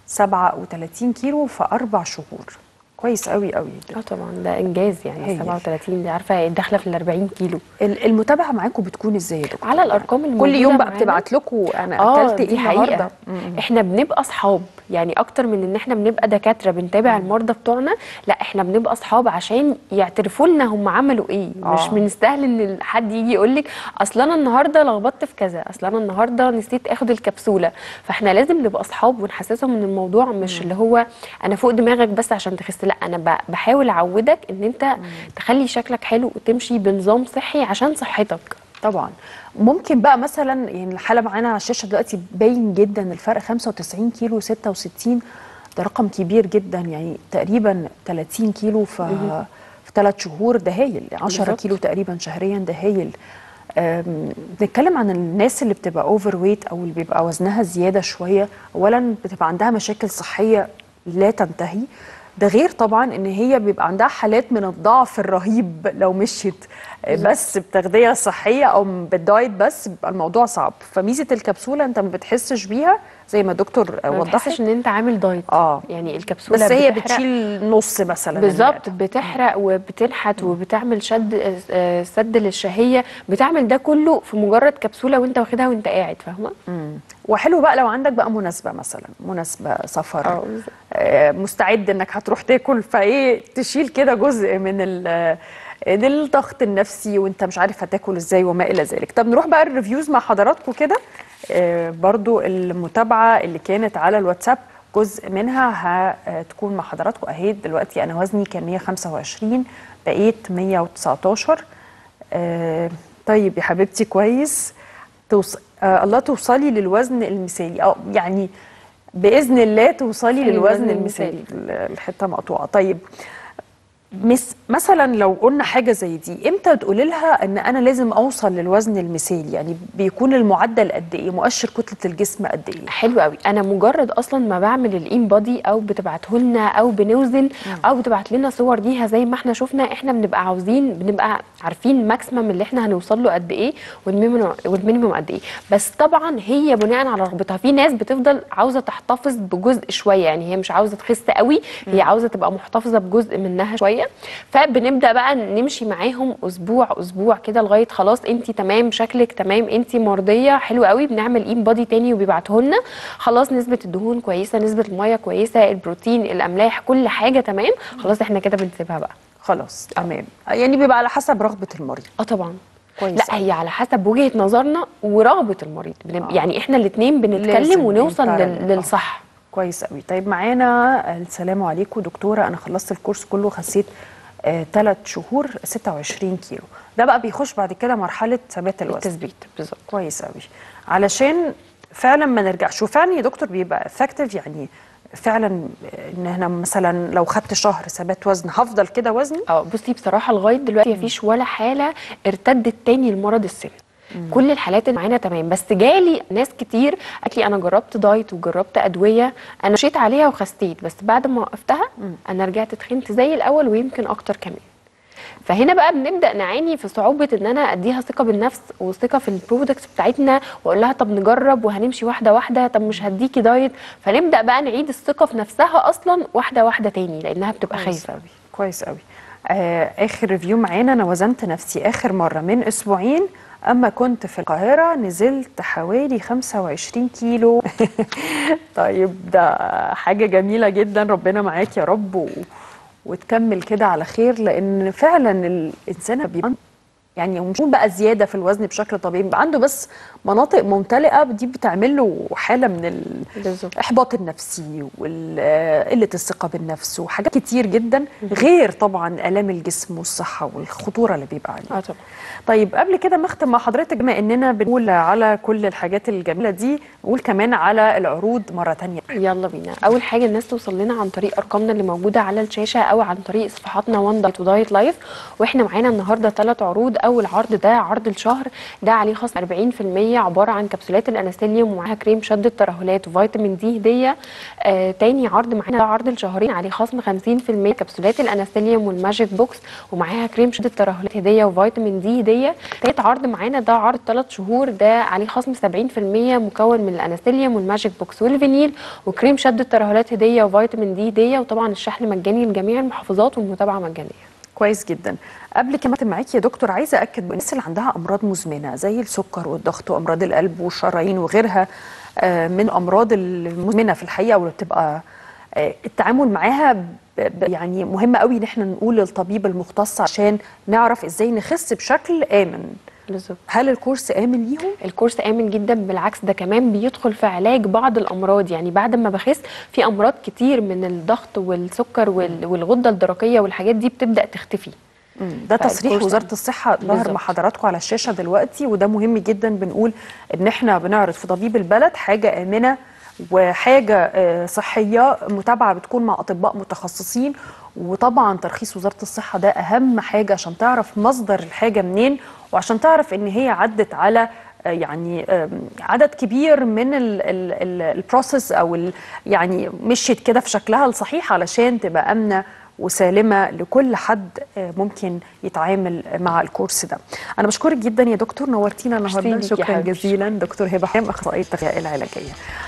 37 كيلو في اربع شهور كويس قوي قوي اه طبعا ده انجاز يعني هايل. 37 دي عارفه داخله في ال 40 كيلو ال- المتابعه معاكم بتكون ازاي يا دكتور على الارقام اللي كل يوم موجودة بقى معانا. بتبعت لكم انا اه اكلت دي ايه حقيقة النهارده احنا بنبقى اصحاب يعني اكتر من ان احنا بنبقى دكاتره بنتابع المرضى بتوعنا لا احنا بنبقى اصحاب عشان يعترفوا لنا هم عملوا ايه آه. مش من السهل ان حد يجي يقول لك اصل انا النهارده لخبطت في كذا اصل انا النهارده نسيت اخد الكبسوله فاحنا لازم نبقى اصحاب ونحسسهم ان الموضوع مش اللي هو انا فوق دماغك بس عشان تخس لا انا ب- بحاول اعودك ان انت تخلي شكلك حلو وتمشي بنظام صحي عشان صحتك طبعا ممكن بقى مثلا يعني الحاله معانا على الشاشه دلوقتي باين جدا الفرق 95 كيلو 66 ده رقم كبير جدا يعني تقريبا 30 كيلو في في ثلاث شهور ده هايل 10 بالظبط. كيلو تقريبا شهريا ده هايل أم، بنتكلم عن الناس اللي بتبقى اوفر ويت او اللي بيبقى وزنها زياده شويه اولا بتبقى عندها مشاكل صحيه لا تنتهي ده غير طبعا ان هي بيبقى عندها حالات من الضعف الرهيب لو مشيت بس بتغذيه صحيه او بالدايت بس بيبقى الموضوع صعب فميزه الكبسوله انت ما بتحسش بيها زي ما الدكتور ما وضحت بتحسش ان انت عامل دايت اه يعني الكبسوله بس هي بتحرق- بتشيل نص مثلا بالظبط المعدة. بتحرق وبتنحت وبتعمل شد آه، سد للشهيه بتعمل ده كله في مجرد كبسوله وانت واخدها وانت قاعد فاهمه مم. وحلو بقى لو عندك بقى مناسبه مثلا مناسبه سفر اه بالظبط. آه، مستعد انك هتروح تاكل فايه تشيل كده جزء من ال من الضغط النفسي وانت مش عارف هتاكل ازاي وما الى ذلك طب نروح بقى الريفيوز مع حضراتكم كده آه، برضو المتابعه اللي كانت على الواتساب جزء منها هتكون مع حضراتكم اهي دلوقتي انا وزني كان 125 بقيت 119 آه، طيب يا حبيبتي كويس توص... آه الله توصلي للوزن المثالي اه يعني باذن الله توصلي توصلي للوزن للوزن المثالي الحته مقطوعه طيب مس مثلا لو قلنا حاجه زي دي امتى تقولي لها ان انا لازم اوصل للوزن المثالي يعني بيكون المعدل قد ايه مؤشر كتله الجسم قد ايه حلو قوي انا مجرد اصلا ما بعمل الان بادي او بتبعته لنا او بنوزن او بتبعت لنا صور ليها زي ما احنا شفنا احنا بنبقى عاوزين بنبقى عارفين الماكسيمم اللي احنا هنوصل له قد ايه والمينيمم والمينيمم قد ايه بس طبعا هي بناء على رغبتها في ناس بتفضل عاوزه تحتفظ بجزء شويه يعني هي مش عاوزه تخس قوي هي عاوزه تبقى محتفظه بجزء منها شويه فبنبدا بقى نمشي معاهم اسبوع اسبوع كده لغايه خلاص انت تمام شكلك تمام انت مرضيه حلو قوي بنعمل اين بادي تاني وبيبعته لنا خلاص نسبه الدهون كويسه نسبه الميه كويسه البروتين الاملاح كل حاجه تمام خلاص احنا كده بنسيبها بقى خلاص تمام يعني بيبقى على حسب رغبه المريض اه طبعا كويس لا هي على حسب وجهه نظرنا ورغبه المريض بنب... آه. يعني احنا الاثنين لازم بنتكلم ونوصل فعلاً. لل... آه. للصح كويس قوي طيب معانا السلام عليكم دكتوره انا خلصت الكورس كله خسيت ثلاث شهور 26 كيلو ده بقى بيخش بعد كده مرحله ثبات الوزن التثبيت بالظبط كويس قوي علشان فعلا ما نرجعش وفعلا يا دكتور بيبقى افكتيف يعني فعلا ان احنا مثلا لو خدت شهر ثبات وزن هفضل كده وزني اه بصي بصراحه لغايه دلوقتي مفيش ولا حاله ارتدت تاني لمرض السن كل الحالات اللي معانا تمام بس جالي ناس كتير قالت لي انا جربت دايت وجربت ادويه انا مشيت عليها وخسيت بس بعد ما وقفتها انا رجعت تخنت زي الاول ويمكن اكتر كمان فهنا بقى بنبدا نعاني في صعوبه ان انا اديها ثقه بالنفس وثقه في البرودكتس بتاعتنا واقول لها طب نجرب وهنمشي واحده واحده طب مش هديكي دايت فنبدا بقى نعيد الثقه في نفسها اصلا واحده واحده تاني لانها بتبقى كويس خايفه قوي كويس قوي آه اخر ريفيو معانا انا وزنت نفسي اخر مره من اسبوعين اما كنت في القاهره نزلت حوالي 25 كيلو طيب ده حاجه جميله جدا ربنا معاك يا رب و... وتكمل كده على خير لان فعلا الانسان بيبقى يعني مش بيكون بقى زياده في الوزن بشكل طبيعي بيبقى عنده بس مناطق ممتلئه دي بتعمل له حاله من بالظبط. الاحباط النفسي وقله الثقه بالنفس وحاجات كتير جدا غير طبعا الام الجسم والصحه والخطوره اللي بيبقى عليها اه طبعا طيب قبل كده ما اختم مع حضرتك بما اننا بنقول على كل الحاجات الجميله دي نقول كمان على العروض مره تانية يلا بينا اول حاجه الناس توصل لنا عن طريق ارقامنا اللي موجوده على الشاشه او عن طريق صفحاتنا وان دايت ودايت لايف واحنا معانا النهارده ثلاث عروض اول عرض ده عرض الشهر ده عليه خصم 40% عباره عن كبسولات الانستيليوم ومعاها كريم شد الترهلات وفيتامين دي هديه آه تاني عرض معانا ده عرض الشهرين عليه خصم 50% كبسولات الانستيليوم والماجيك بوكس ومعاها كريم شد الترهلات هديه وفيتامين دي هديه تالت عرض معانا ده عرض ثلاث شهور ده عليه خصم 70% مكون من الانستيليوم والماجيك بوكس والفينيل وكريم شد الترهلات هديه وفيتامين دي هديه وطبعا الشحن مجاني لجميع المحافظات والمتابعه مجانيه كويس جدا قبل كمان معاكي يا دكتور عايزه اكد الناس اللي عندها امراض مزمنه زي السكر والضغط وامراض القلب والشرايين وغيرها آه، من امراض المزمنه في الحقيقه واللي بتبقى آه، التعامل معاها ب- ب- يعني مهم قوي ان احنا نقول للطبيب المختص عشان نعرف ازاي نخس بشكل امن بالظبط هل الكورس امن ليهم الكورس امن جدا بالعكس ده كمان بيدخل في علاج بعض الامراض يعني بعد ما بخس في امراض كتير من الضغط والسكر وال- والغده الدرقيه والحاجات دي بتبدا تختفي ده تصريح فالكورس وزاره أمن. الصحه ظهر بالظبط. مع حضراتكم على الشاشه دلوقتي وده مهم جدا بنقول ان احنا بنعرض في طبيب البلد حاجه امنه وحاجه آه، صحيه متابعه بتكون مع اطباء متخصصين وطبعا ترخيص وزاره الصحه ده اهم حاجه عشان تعرف مصدر الحاجه منين وعشان تعرف ان هي عدت على آه، يعني آم، عدد كبير من البروسيس او ال- يعني مشيت كده في شكلها الصحيح علشان تبقى امنه وسالمه لكل حد آه، ممكن يتعامل مع الكورس ده. انا بشكرك جدا يا دكتور نورتينا النهارده ميرسي ليكي يا شكرا حبيبتي. جزيلا دكتور هبه حام اخصائيه التغذيه العلاجيه.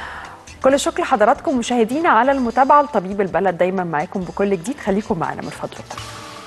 كل الشكر لحضراتكم مشاهدينا على المتابعه لطبيب البلد دايما معاكم بكل جديد خليكم معنا من فضلكم.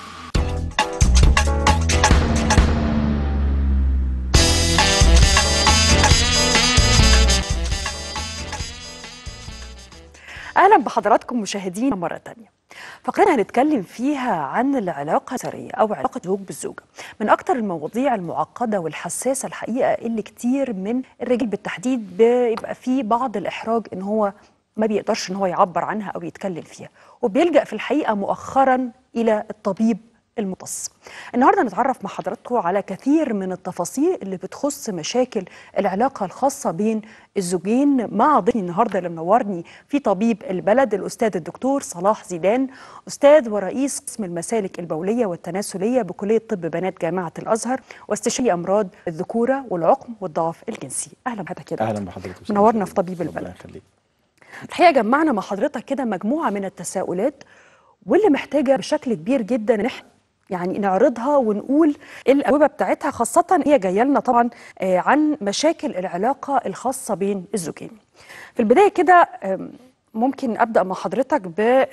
اهلا بحضراتكم مشاهدينا مره تانية فقرتنا هنتكلم فيها عن العلاقه الاسريه او علاقه زوج بالزوجه من اكتر المواضيع المعقده والحساسه الحقيقه اللي كتير من الرجال بالتحديد بيبقى فيه بعض الاحراج ان هو ما بيقدرش ان هو يعبر عنها او يتكلم فيها وبيلجا في الحقيقه مؤخرا الى الطبيب المختص. النهارده نتعرف مع حضراتكم على كثير من التفاصيل اللي بتخص مشاكل العلاقه الخاصه بين الزوجين مع ضيفي النهارده اللي منورني في طبيب البلد الاستاذ الدكتور صلاح زيدان استاذ ورئيس قسم المسالك البوليه والتناسليه بكليه طب بنات جامعه الازهر واستشاري امراض الذكوره والعقم والضعف الجنسي. اهلا بحضرتك يا دكتور. اهلا بحضرتك أستاذ منورنا خالد. في طبيب ربنا البلد. يخليك الحقيقه جمعنا مع حضرتك كده مجموعه من التساؤلات واللي محتاجه بشكل كبير جدا ان احنا يعني نعرضها ونقول الاجوبه بتاعتها خاصه هي جايه لنا طبعا آه، عن مشاكل العلاقه الخاصه بين الزوجين. في البدايه كده آم، ممكن ابدا مع حضرتك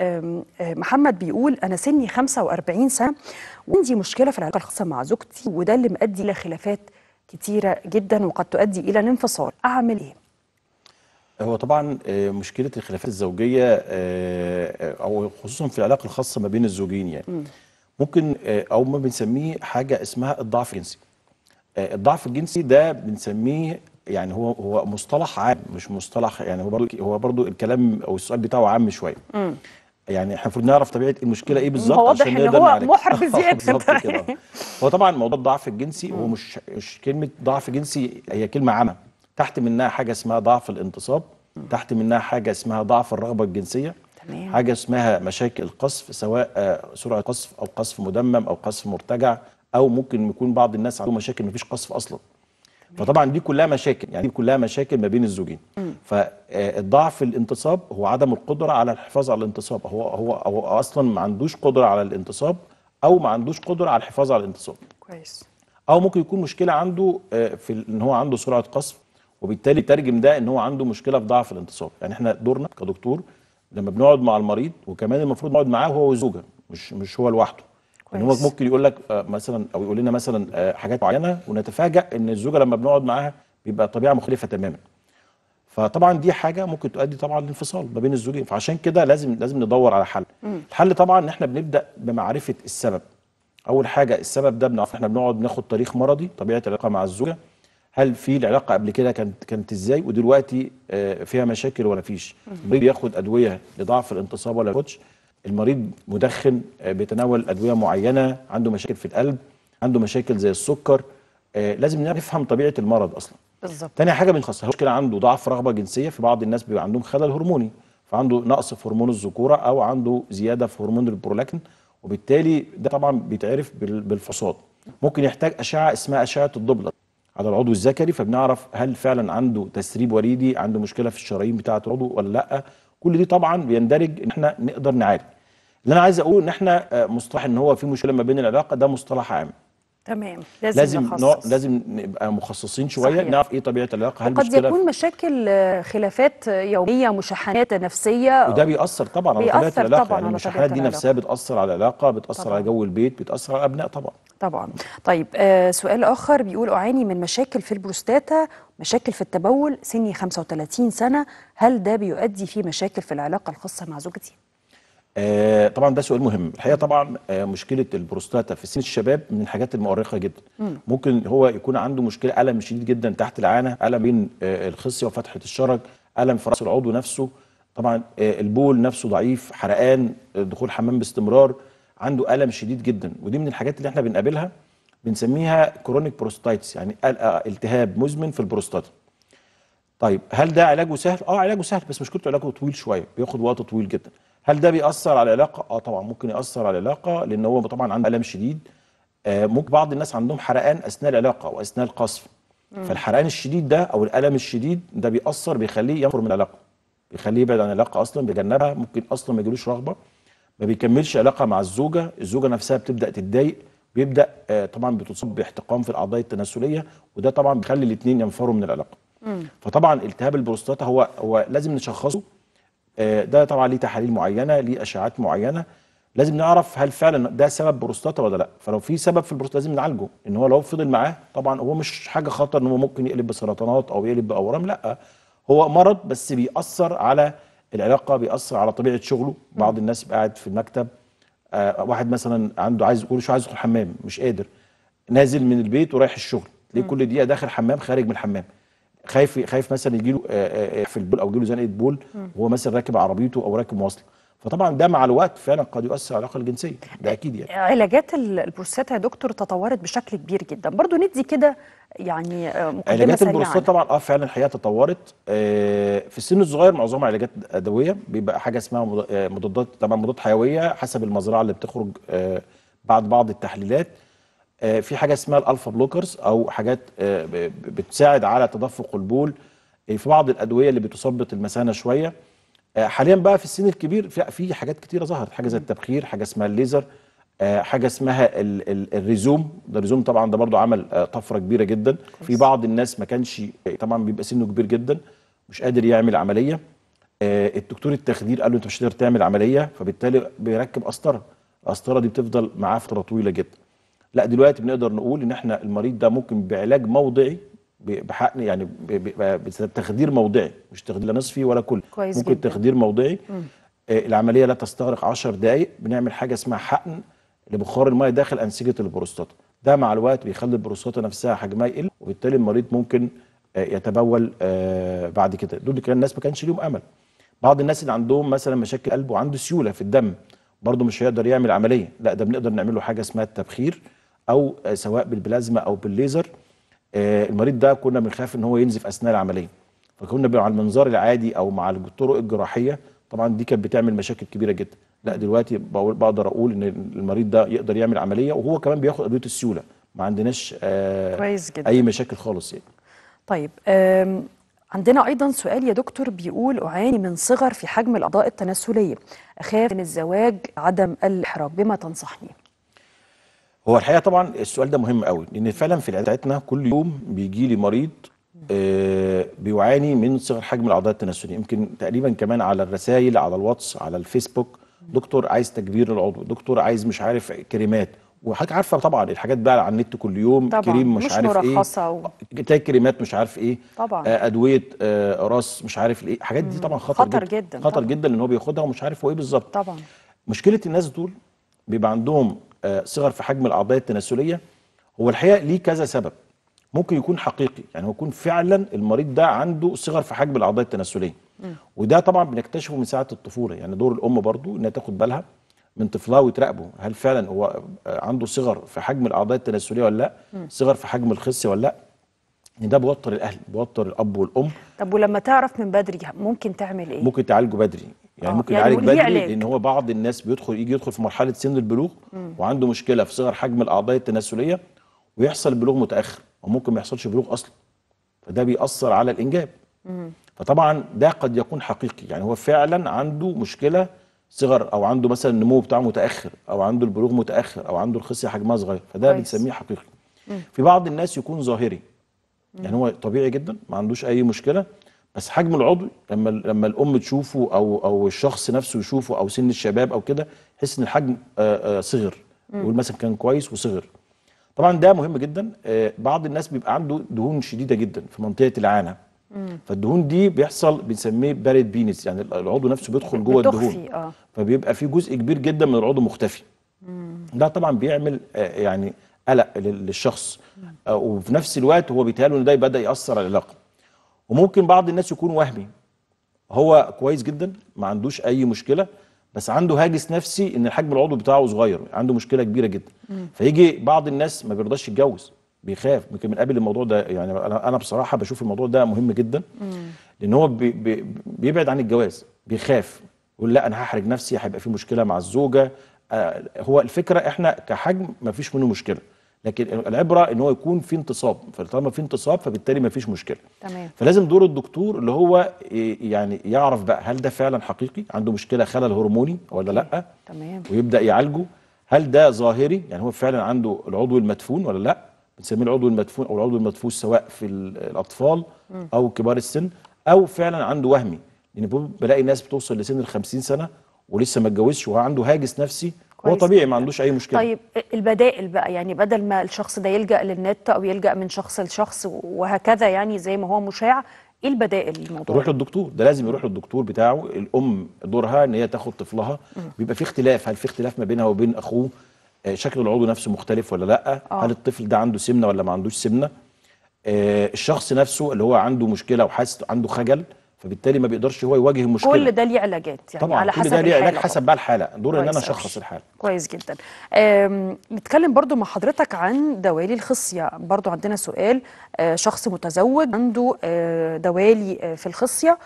بمحمد بيقول انا سني 45 سنه وعندي مشكله في العلاقه الخاصه مع زوجتي وده اللي مؤدي الى خلافات كتيره جدا وقد تؤدي الى الانفصال اعمل ايه؟ هو طبعا آه، مشكله الخلافات الزوجيه آه، آه، او خصوصا في العلاقه الخاصه ما بين الزوجين يعني ممكن آه، او ما بنسميه حاجه اسمها الضعف الجنسي آه، الضعف الجنسي ده بنسميه يعني هو هو مصطلح عام مش مصطلح يعني هو برضو هو برضو الكلام او السؤال بتاعه عام شويه يعني احنا المفروض نعرف طبيعه المشكله ايه بالظبط واضح عشان إن نقدر هو نعالجها. محرج بزيادة. بالظبط كده هو طبعا موضوع الضعف الجنسي هو مش مش كلمه ضعف جنسي هي كلمه عامه تحت منها حاجه اسمها ضعف الانتصاب تحت منها حاجه اسمها ضعف الرغبه الجنسيه تمام. حاجه اسمها مشاكل القذف سواء آه، سرعه قذف او قذف مدمم او قذف مرتجع او ممكن يكون بعض الناس عندهم مشاكل مفيش قذف اصلا فطبعا دي كلها مشاكل يعني دي كلها مشاكل ما بين الزوجين فالضعف الانتصاب هو عدم القدره على الحفاظ على الانتصاب هو هو هو اصلا ما عندوش قدره على الانتصاب او ما عندوش قدره على الحفاظ على الانتصاب كويس او ممكن يكون مشكله عنده آه، في ال- ان هو عنده سرعه قذف وبالتالي ترجم ده ان هو عنده مشكله في ضعف الانتصاب يعني احنا دورنا كدكتور لما بنقعد مع المريض وكمان المفروض نقعد معاه هو والزوجه مش مش هو لوحده ان هو كويس. ممكن يقول لك آه، مثلا او يقول لنا مثلا آه، حاجات معينه ونتفاجئ ان الزوجه لما بنقعد معاها بيبقى طبيعه مختلفه تماما فطبعا دي حاجه ممكن تؤدي طبعا لانفصال ما بين الزوجين فعشان كده لازم لازم ندور على حل الحل طبعا ان احنا بنبدا بمعرفه السبب اول حاجه السبب ده بنعرف احنا بنقعد ناخد تاريخ مرضي طبيعه العلاقه مع الزوجه هل في العلاقه قبل كده كانت كانت ازاي ودلوقتي آه، فيها مشاكل ولا فيش المريض بياخد ادويه لضعف الانتصاب ولا ياخدش المريض مدخن آه، بيتناول ادويه معينه عنده مشاكل في القلب عنده مشاكل زي السكر آه، لازم نفهم طبيعه المرض اصلا بالظبط تاني حاجه بنخصصها مشكله عنده ضعف رغبه جنسيه في بعض الناس بيبقى عندهم خلل هرموني فعنده نقص في هرمون الذكوره او عنده زياده في هرمون البرولاكتين وبالتالي ده طبعا بيتعرف بال- بالفحوصات ممكن يحتاج اشعه اسمها اشعه الدوبلر على العضو الذكري فبنعرف هل فعلا عنده تسريب وريدي عنده مشكله في الشرايين بتاعه العضو ولا لا كل دي طبعا بيندرج ان احنا نقدر نعالج اللي انا عايز اقوله ان احنا آه، مصطلح ان هو في مشكله ما بين العلاقه ده مصطلح عام تمام لازم, لازم نخصص. نوع لازم نبقى مخصصين شويه صحيح. نعرف ايه طبيعه العلاقه هل قد مشكله يكون مشاكل آه، خلافات يوميه مشاحنات نفسيه وده بيأثر طبعا على طبيعه بيأثر العلاقه طبعاً يعني على المشاحنات طبيعة دي نفسها بتأثر على العلاقه بتأثر طبعاً. على جو البيت بتأثر على الابناء طبعا طبعا طيب آه سؤال اخر بيقول اعاني من مشاكل في البروستاتا مشاكل في التبول سني 35 سنه هل ده بيؤدي في مشاكل في العلاقه الخاصه مع زوجتي آه طبعا ده سؤال مهم الحقيقه طبعا آه مشكله البروستاتا في سن الشباب من الحاجات المؤرقه جدا ممكن هو يكون عنده مشكله الم شديد جدا تحت العانه الم بين آه الخصيه وفتحه الشرج الم في راس العضو نفسه طبعا آه البول نفسه ضعيف حرقان آه، دخول حمام باستمرار عنده الم شديد جدا ودي من الحاجات اللي احنا بنقابلها بنسميها كرونيك بروستايتس يعني ال- آه، التهاب مزمن في البروستاتا طيب هل ده علاجه سهل؟ اه علاجه سهل بس مشكلته علاجه طويل شويه بياخد وقت طويل جدا. هل ده بيأثر على العلاقه؟ اه طبعا ممكن يأثر على العلاقه لان هو طبعا عنده الم شديد آه ممكن بعض الناس عندهم حرقان اثناء العلاقه او اثناء القصف. فالحرقان الشديد ده او الالم الشديد ده بيأثر بيخليه ينفر من العلاقه. بيخليه يبعد عن العلاقه اصلا بيجنبها ممكن اصلا ما يجيلوش رغبه ما بيكملش علاقه مع الزوجه، الزوجه نفسها بتبدا تتضايق بيبدا آه طبعا بتصاب باحتقان في الاعضاء التناسليه وده طبعا بيخلي الاثنين ينفروا من العلاقه. فطبعا التهاب البروستاتا هو هو لازم نشخصه آه، ده طبعا ليه تحاليل معينه ليه اشعات معينه لازم نعرف هل فعلا ده سبب بروستاتا ولا لا فلو في سبب في البروستاتا لازم نعالجه ان هو لو فضل معاه طبعا هو مش حاجه خطر ان هو ممكن يقلب بسرطانات او يقلب باورام لا هو مرض بس بيأثر على العلاقه بيأثر على طبيعه شغله بعض الناس يبقى قاعد في المكتب آه واحد مثلا عنده عايز كل شويه عايز يدخل الحمام مش قادر نازل من البيت ورايح الشغل ليه كل دقيقه داخل حمام خارج من الحمام خايف خايف مثلا يجي له في البول او يجي له زنقه بول وهو مثلا راكب عربيته او راكب مواصله فطبعا ده مع الوقت فعلا قد يؤثر على العلاقه الجنسيه ده اكيد يعني علاجات ال- البروستاتا يا دكتور تطورت بشكل كبير جدا برضو ندي كده يعني آه، مقدمه علاجات سريعه البروستات عنها. طبعا اه فعلا الحقيقه تطورت آه، في السن الصغير معظمها علاجات ادويه بيبقى حاجه اسمها مض- آه، مضادات طبعا مضادات حيويه حسب المزرعه اللي بتخرج آه، بعد بعض التحليلات آه، في حاجه اسمها الالفا بلوكرز او حاجات آه، ب- ب- بتساعد على تدفق البول آه، في بعض الادويه اللي بتثبط المثانه شويه آه، حاليا بقى في السن الكبير في في حاجات كتيره ظهرت حاجه زي التبخير حاجه اسمها الليزر آه، حاجه اسمها ال ال الريزوم ده الريزوم طبعا ده برضو عمل آه، طفره كبيره جدا في بعض الناس ما كانش طبعا بيبقى سنه كبير جدا مش قادر يعمل عمليه آه، الدكتور التخدير قال له انت مش هتقدر تعمل عمليه فبالتالي بيركب قسطره القسطره دي بتفضل معاه فتره طويله جدا لا دلوقتي بنقدر نقول ان احنا المريض ده ممكن بعلاج موضعي ب- بحقن يعني ب- ب- بتخدير موضعي مش تخدير لا نصفي ولا كلي كويس ممكن جدا. تخدير موضعي آه، العمليه لا تستغرق 10 دقائق بنعمل حاجه اسمها حقن لبخار الماء داخل انسجه البروستاتا ده مع الوقت بيخلي البروستاتا نفسها حجمها يقل وبالتالي المريض ممكن آه، يتبول آه، بعد كده دول كان الناس ما كانش ليهم امل بعض الناس اللي عندهم مثلا مشاكل قلب وعنده سيوله في الدم برضه مش هيقدر يعمل عمليه لا ده بنقدر نعمل له حاجه اسمها التبخير او آه، سواء بالبلازما او بالليزر آه، المريض ده كنا بنخاف ان هو ينزف اثناء العمليه فكنا مع المنظار العادي او مع الطرق الجراحيه طبعا دي كانت بتعمل مشاكل كبيره جدا لا دلوقتي بقول- بقدر اقول ان المريض ده يقدر يعمل عمليه وهو كمان بياخد ادويه السيوله ما عندناش آه كويس جدا. اي مشاكل خالص يعني طيب آم، عندنا ايضا سؤال يا دكتور بيقول اعاني من صغر في حجم الاعضاء التناسليه اخاف من الزواج عدم الاحراج بما تنصحني هو الحقيقه طبعا السؤال ده مهم قوي لان فعلا في العياده بتاعتنا كل يوم بيجي لي مريض آه بيعاني من صغر حجم الاعضاء التناسليه يمكن تقريبا كمان على الرسائل على الواتس على الفيسبوك دكتور عايز تكبير العضو دكتور عايز مش عارف كريمات وحضرتك عارفه طبعا الحاجات بقى على النت كل يوم طبعاً، كريم مش, مش عارف مرخصة ايه و- تلاقي كريمات مش عارف ايه طبعاً. آه ادويه آه راس مش عارف ايه الحاجات دي طبعا خطر, خطر جداً خطر طبعاً. جدا لان هو بياخدها ومش عارف هو ايه بالظبط طبعا مشكله الناس دول بيبقى عندهم آه، صغر في حجم الاعضاء التناسليه هو الحقيقه ليه كذا سبب ممكن يكون حقيقي يعني هو يكون فعلا المريض ده عنده صغر في حجم الاعضاء التناسليه وده طبعا بنكتشفه من ساعه الطفوله يعني دور الام برضو انها تاخد بالها من طفلها وتراقبه هل فعلا هو آه، عنده صغر في حجم الاعضاء التناسليه ولا لا صغر في حجم الخصيه ولا لا ان ده بيوتر الاهل بيوتر الاب والام طب ولما تعرف من بدري ممكن تعمل ايه؟ ممكن تعالجه بدري يعني آه، ممكن يعني يعالج ليه بدري علاج؟ لان هو بعض الناس بيدخل يجي يدخل في مرحله سن البلوغ وعنده مشكله في صغر حجم الاعضاء التناسليه ويحصل البلوغ متاخر وممكن ما يحصلش بلوغ اصلا فده بيأثر على الانجاب فطبعا ده قد يكون حقيقي يعني هو فعلا عنده مشكله صغر او عنده مثلا النمو بتاعه متاخر او عنده البلوغ متاخر او عنده الخصيه حجمها صغير فده كويس. بنسميه حقيقي في بعض الناس يكون ظاهري يعني هو طبيعي جدا ما عندوش اي مشكله بس حجم العضو لما لما الام تشوفه او او الشخص نفسه يشوفه او سن الشباب او كده يحس ان الحجم آه، آه، صغر يقول مثلا كان كويس وصغر طبعا ده مهم جدا آه، بعض الناس بيبقى عنده دهون شديده جدا في منطقه العانه فالدهون دي بيحصل بنسميه بارد بينس يعني العضو نفسه بيدخل جوه بتخفي، الدهون آه. فبيبقى في جزء كبير جدا من العضو مختفي ده طبعا بيعمل آه، يعني قلق لل- للشخص آه، وفي نفس الوقت هو بيتهيأله ان ده بدا ياثر على العلاقه وممكن بعض الناس يكون وهمي هو كويس جدا ما عندوش اي مشكله بس عنده هاجس نفسي ان الحجم العضوي بتاعه صغير عنده مشكله كبيره جدا فيجي بعض الناس ما بيرضاش يتجوز بيخاف يمكن بنقابل الموضوع ده يعني انا انا بصراحه بشوف الموضوع ده مهم جدا لان هو بي بي بيبعد عن الجواز بيخاف يقول لا انا هحرج نفسي هيبقى في مشكله مع الزوجه آه هو الفكره احنا كحجم ما فيش منه مشكله لكن العبره ان هو يكون في انتصاب فطالما في انتصاب فبالتالي ما فيش مشكله تمام فلازم دور الدكتور اللي هو ي- يعني يعرف بقى هل ده فعلا حقيقي عنده مشكله خلل هرموني ولا لا تمام ويبدا يعالجه هل ده ظاهري يعني هو فعلا عنده العضو المدفون ولا لا بنسميه العضو المدفون او العضو المدفوس سواء في ال- الاطفال او كبار السن او فعلا عنده وهمي لان يعني بلاقي ناس بتوصل لسن ال 50 سنه ولسه ما اتجوزش وهو عنده هاجس نفسي هو كويس طبيعي جداً. ما عندوش اي مشكله طيب البدائل بقى يعني بدل ما الشخص ده يلجأ للنت او يلجأ من شخص لشخص وهكذا يعني زي ما هو مشاع ايه البدائل للموضوع يروح ده؟ للدكتور ده لازم يروح للدكتور بتاعه الام دورها ان هي تاخد طفلها بيبقى في اختلاف هل في اختلاف ما بينها وبين اخوه آه، شكل العضو نفسه مختلف ولا لا آه. هل الطفل ده عنده سمنه ولا ما عندوش سمنه آه، الشخص نفسه اللي هو عنده مشكله وحاسس عنده خجل فبالتالي ما بيقدرش هو يواجه المشكله كل ده ليه علاجات يعني طبعا على كل حسب ده ليه علاج الحالة حسب طبعاً. بقى الحاله دور ان كويس انا أوي. اشخص الحاله كويس جدا أم، نتكلم برضو مع حضرتك عن دوالي الخصية برضو عندنا سؤال آه، شخص متزوج عنده آه، دوالي آه، في الخصية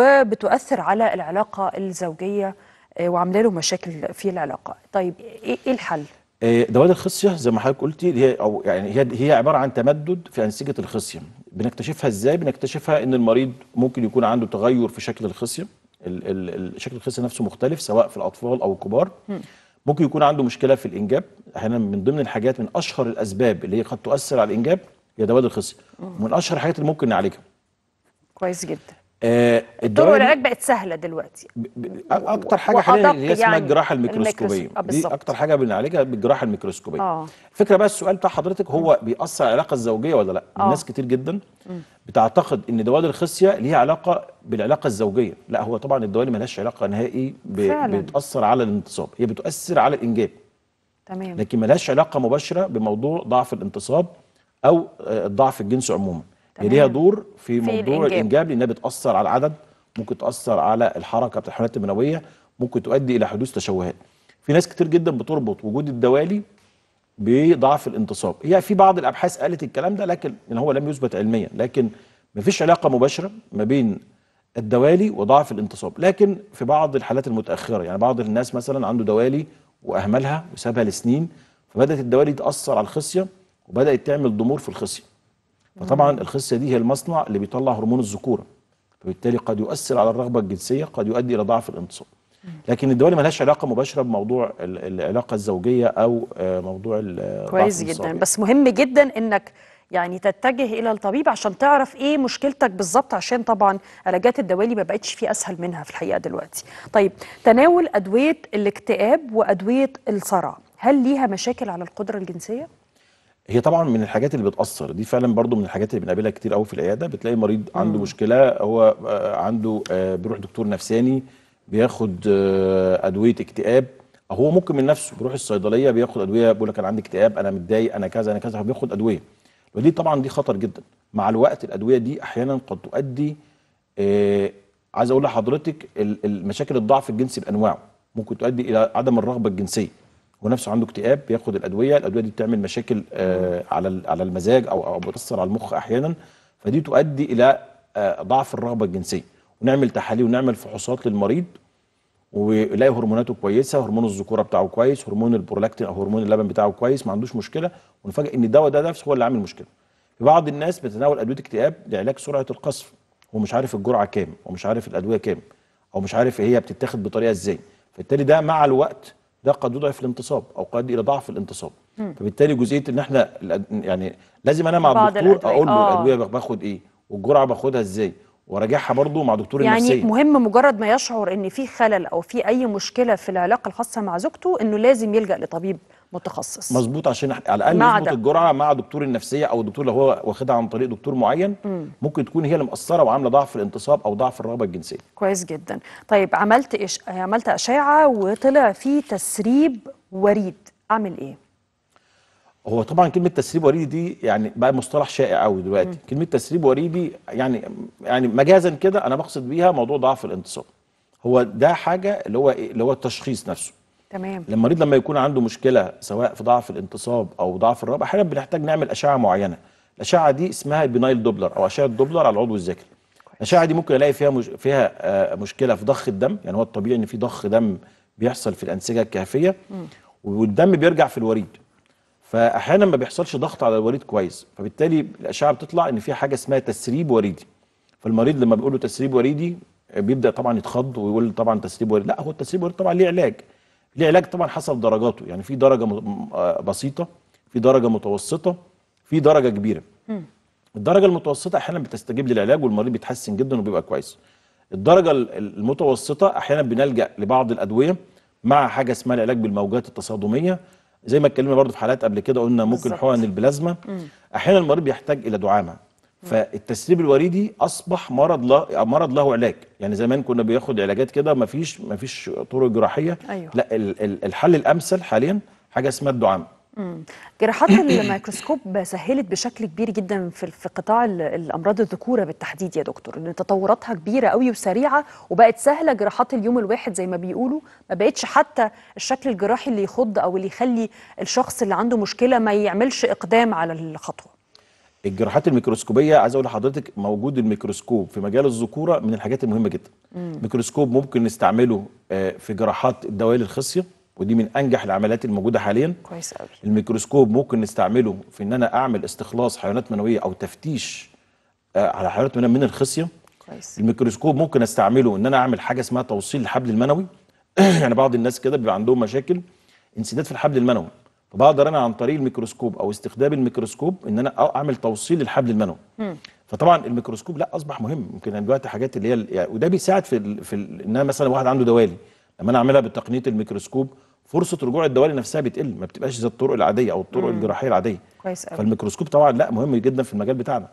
وبتؤثر على العلاقة الزوجية آه، وعامله له مشاكل في العلاقة طيب ايه إيه الحل؟ آه، دوالي الخصيه زي ما حضرتك قلتي هي او يعني هي هي عباره عن تمدد في انسجه الخصيه بنكتشفها ازاي بنكتشفها ان المريض ممكن يكون عنده تغير في شكل الخصيه ال- ال- ال- شكل الخصيه نفسه مختلف سواء في الاطفال او الكبار ممكن يكون عنده مشكله في الانجاب احيانا من ضمن الحاجات من اشهر الاسباب اللي هي قد تؤثر على الانجاب هي دوالي الخصيه ومن اشهر الحاجات اللي ممكن نعالجها كويس جدا آه طرق الدوالي العلاج بقت سهلة دلوقتي ب- ب- اكتر حاجه حاليا وأدق اللي هي اسمها يعني الجراحه الميكروس- الميكروسكوبيه آه، دي بالظبط. اكتر حاجه بنعالجها بالجراحه الميكروسكوبيه آه. الفكره بقى السؤال بتاع حضرتك هو بيأثر على العلاقه الزوجيه ولا لا آه. الناس كتير جدا بتعتقد ان دوالي الخصيه ليها علاقه بالعلاقه الزوجيه لا هو طبعا الدوالي ملهاش علاقه نهائي ب... فعلاً. بتأثر على الانتصاب هي بتؤثر على الانجاب تمام لكن ملهاش علاقه مباشره بموضوع ضعف الانتصاب او آه، الضعف الجنسي عموما هي تمام. ليها دور في موضوع الإنجاب. الانجاب لانها بتاثر على العدد ممكن تاثر على الحركه بتاع الحملات المنويه ممكن تؤدي الى حدوث تشوهات في ناس كتير جدا بتربط وجود الدوالي بضعف الانتصاب هي في بعض الابحاث قالت الكلام ده لكن إن هو لم يثبت علميا لكن مفيش علاقه مباشره ما بين الدوالي وضعف الانتصاب لكن في بعض الحالات المتاخره يعني بعض الناس مثلا عنده دوالي واهملها وسابها لسنين فبدات الدوالي تاثر على الخصيه وبدات تعمل ضمور في الخصيه فطبعا الخصيه دي هي المصنع اللي بيطلع هرمون الذكوره فبالتالي قد يؤثر على الرغبه الجنسيه قد يؤدي الى ضعف الانتصاب لكن الدوالي ملهاش علاقه مباشره بموضوع ال- العلاقه الزوجيه او آه، موضوع ال- ضعف كويس الانتصاب جدا يعني. بس مهم جدا انك يعني تتجه الى الطبيب عشان تعرف ايه مشكلتك بالظبط عشان طبعا علاجات الدوالي ما بقتش في اسهل منها في الحقيقه دلوقتي. طيب تناول ادويه الاكتئاب وادويه الصرع هل ليها مشاكل على القدره الجنسيه؟ هي طبعا من الحاجات اللي بتاثر دي فعلا برضو من الحاجات اللي بنقابلها كتير قوي في العياده بتلاقي مريض عنده مشكله هو آه، عنده آه، بيروح دكتور نفساني بياخد آه، ادويه اكتئاب او هو ممكن من نفسه بيروح الصيدليه بياخد ادويه بيقول لك انا عندي اكتئاب انا متضايق انا كذا انا كذا فبياخد ادويه ودي طبعا دي خطر جدا مع الوقت الادويه دي احيانا قد تؤدي آه عايز اقول لحضرتك ال- المشاكل الضعف الجنسي بانواعه ممكن تؤدي الى عدم الرغبه الجنسيه ونفسه عنده اكتئاب بياخد الادويه الادويه دي بتعمل مشاكل آه على ال- على المزاج او او بتاثر على المخ احيانا فدي تؤدي الى آه ضعف الرغبه الجنسيه ونعمل تحاليل ونعمل فحوصات للمريض ويلاقي هرموناته كويسه هرمون الذكوره بتاعه كويس هرمون البرولاكتين او هرمون اللبن بتاعه كويس ما عندوش مشكله ونفاجئ ان الدواء ده نفسه هو اللي عامل مشكله في بعض الناس بتتناول ادويه اكتئاب لعلاج سرعه القذف هو مش عارف الجرعه كام ومش عارف الادويه كام او مش عارف هي بتتاخد بطريقه ازاي فبالتالي ده مع الوقت ده قد يضعف الانتصاب او قد يؤدي الى ضعف الانتصاب فبالتالي جزئيه ان احنا الأد- يعني لازم انا مع بعض الدكتور الأدوية. اقول له آه. الادويه باخد ايه والجرعه باخدها ازاي وراجعها برضه مع دكتور يعني النفسيه مهم مجرد ما يشعر ان في خلل او في اي مشكله في العلاقه الخاصه مع زوجته انه لازم يلجا لطبيب متخصص مظبوط عشان إحنا على الاقل مع نظبط ده. الجرعه مع دكتور النفسيه او الدكتور اللي هو واخدها عن طريق دكتور معين ممكن تكون هي اللي مأثره وعامله ضعف الانتصاب او ضعف الرغبه الجنسيه كويس جدا طيب عملت إش... عملت اشعه وطلع فيه تسريب وريد اعمل ايه هو طبعا كلمه تسريب وريدي دي يعني بقى مصطلح شائع قوي دلوقتي كلمه تسريب وريدي يعني يعني مجازا كده انا بقصد بيها موضوع ضعف الانتصاب هو ده حاجه اللي هو إيه؟ اللي هو التشخيص نفسه تمام لما المريض لما يكون عنده مشكله سواء في ضعف الانتصاب او ضعف الرغبه احيانا بنحتاج نعمل اشعه معينه الاشعه دي اسمها البنايل دوبلر او اشعه دوبلر على العضو الذكري الاشعه دي ممكن الاقي فيها مش... فيها آه مشكله في ضخ الدم يعني هو الطبيعي ان في ضخ دم بيحصل في الانسجه الكهفيه والدم بيرجع في الوريد فاحيانا ما بيحصلش ضغط على الوريد كويس فبالتالي الاشعه بتطلع ان في حاجه اسمها تسريب وريدي فالمريض لما بيقول له تسريب وريدي آه، بيبدا طبعا يتخض ويقول طبعا تسريب وريدي لا هو التسريب وريدي طبعا ليه علاج ليه علاج طبعا حسب درجاته يعني في درجه م- م- آه بسيطه في درجه متوسطه في درجه كبيره الدرجه المتوسطه احيانا بتستجيب للعلاج والمريض بيتحسن جدا وبيبقى كويس الدرجه ال- المتوسطه احيانا بنلجا لبعض الادويه مع حاجه اسمها العلاج بالموجات التصادميه زي ما اتكلمنا برضه في حالات قبل كده قلنا ممكن بالظبط. حقن البلازما احيانا المريض بيحتاج الى دعامه فالتسريب الوريدي اصبح مرض لا مرض له علاج يعني زمان كنا بياخد علاجات كده مفيش مفيش طرق جراحيه أيوه. لا ال- ال- الحل الامثل حاليا حاجه اسمها الدعامه جراحات الميكروسكوب سهلت بشكل كبير جدا في في قطاع ال- الامراض الذكوره بالتحديد يا دكتور ان تطوراتها كبيره قوي وسريعه وبقت سهله جراحات اليوم الواحد زي ما بيقولوا ما بقتش حتى الشكل الجراحي اللي يخض او اللي يخلي الشخص اللي عنده مشكله ما يعملش اقدام على الخطوه الجراحات الميكروسكوبيه عايز اقول لحضرتك موجود الميكروسكوب في مجال الذكوره من الحاجات المهمه جدا الميكروسكوب ممكن نستعمله آه، في جراحات الدوالي الخصيه ودي من انجح العمليات الموجوده حاليا كويس قوي الميكروسكوب ممكن نستعمله في ان انا اعمل استخلاص حيوانات منويه او تفتيش آه، على حيوانات منويه من الخصيه كويس الميكروسكوب ممكن استعمله ان انا اعمل حاجه اسمها توصيل الحبل المنوي يعني بعض الناس كده بيبقى عندهم مشاكل انسداد في الحبل المنوي فبقدر انا عن طريق الميكروسكوب او استخدام الميكروسكوب ان انا أ- اعمل توصيل للحبل المنوي فطبعا الميكروسكوب لا اصبح مهم يمكن دلوقتي حاجات اللي هي ال- يعني وده بيساعد في ال في ال ان انا مثلا واحد عنده دوالي لما انا اعملها بتقنيه الميكروسكوب فرصه رجوع الدوالي نفسها بتقل ما بتبقاش زي الطرق العاديه او الطرق الجراحيه العاديه كويس قوي فالميكروسكوب طبعا لا مهم جدا في المجال بتاعنا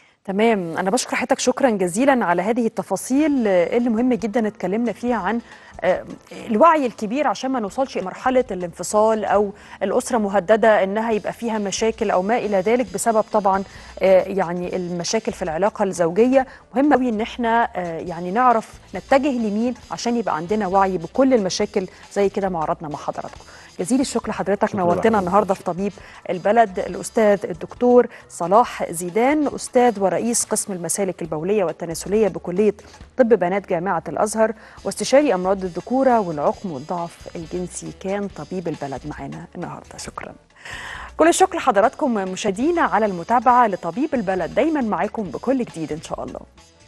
تمام انا بشكر حضرتك شكرا جزيلا على هذه التفاصيل آه، اللي مهم جدا اتكلمنا فيها عن آه، الوعي الكبير عشان ما نوصلش لمرحله الانفصال او الاسره مهدده انها يبقى فيها مشاكل او ما الى ذلك بسبب طبعا آه، يعني المشاكل في العلاقه الزوجيه مهم قوي ان احنا آه، يعني نعرف نتجه لمين عشان يبقى عندنا وعي بكل المشاكل زي كده ما عرضنا مع حضراتكم جزيل الشكر لحضرتك شكرا نورتنا لحضرتك. النهارده في طبيب البلد الاستاذ الدكتور صلاح زيدان استاذ ورئيس قسم المسالك البوليه والتناسليه بكليه طب بنات جامعه الازهر واستشاري امراض الذكوره والعقم والضعف الجنسي كان طبيب البلد معانا النهارده شكرا كل الشكر لحضراتكم مشاهدينا على المتابعه لطبيب البلد دايما معاكم بكل جديد ان شاء الله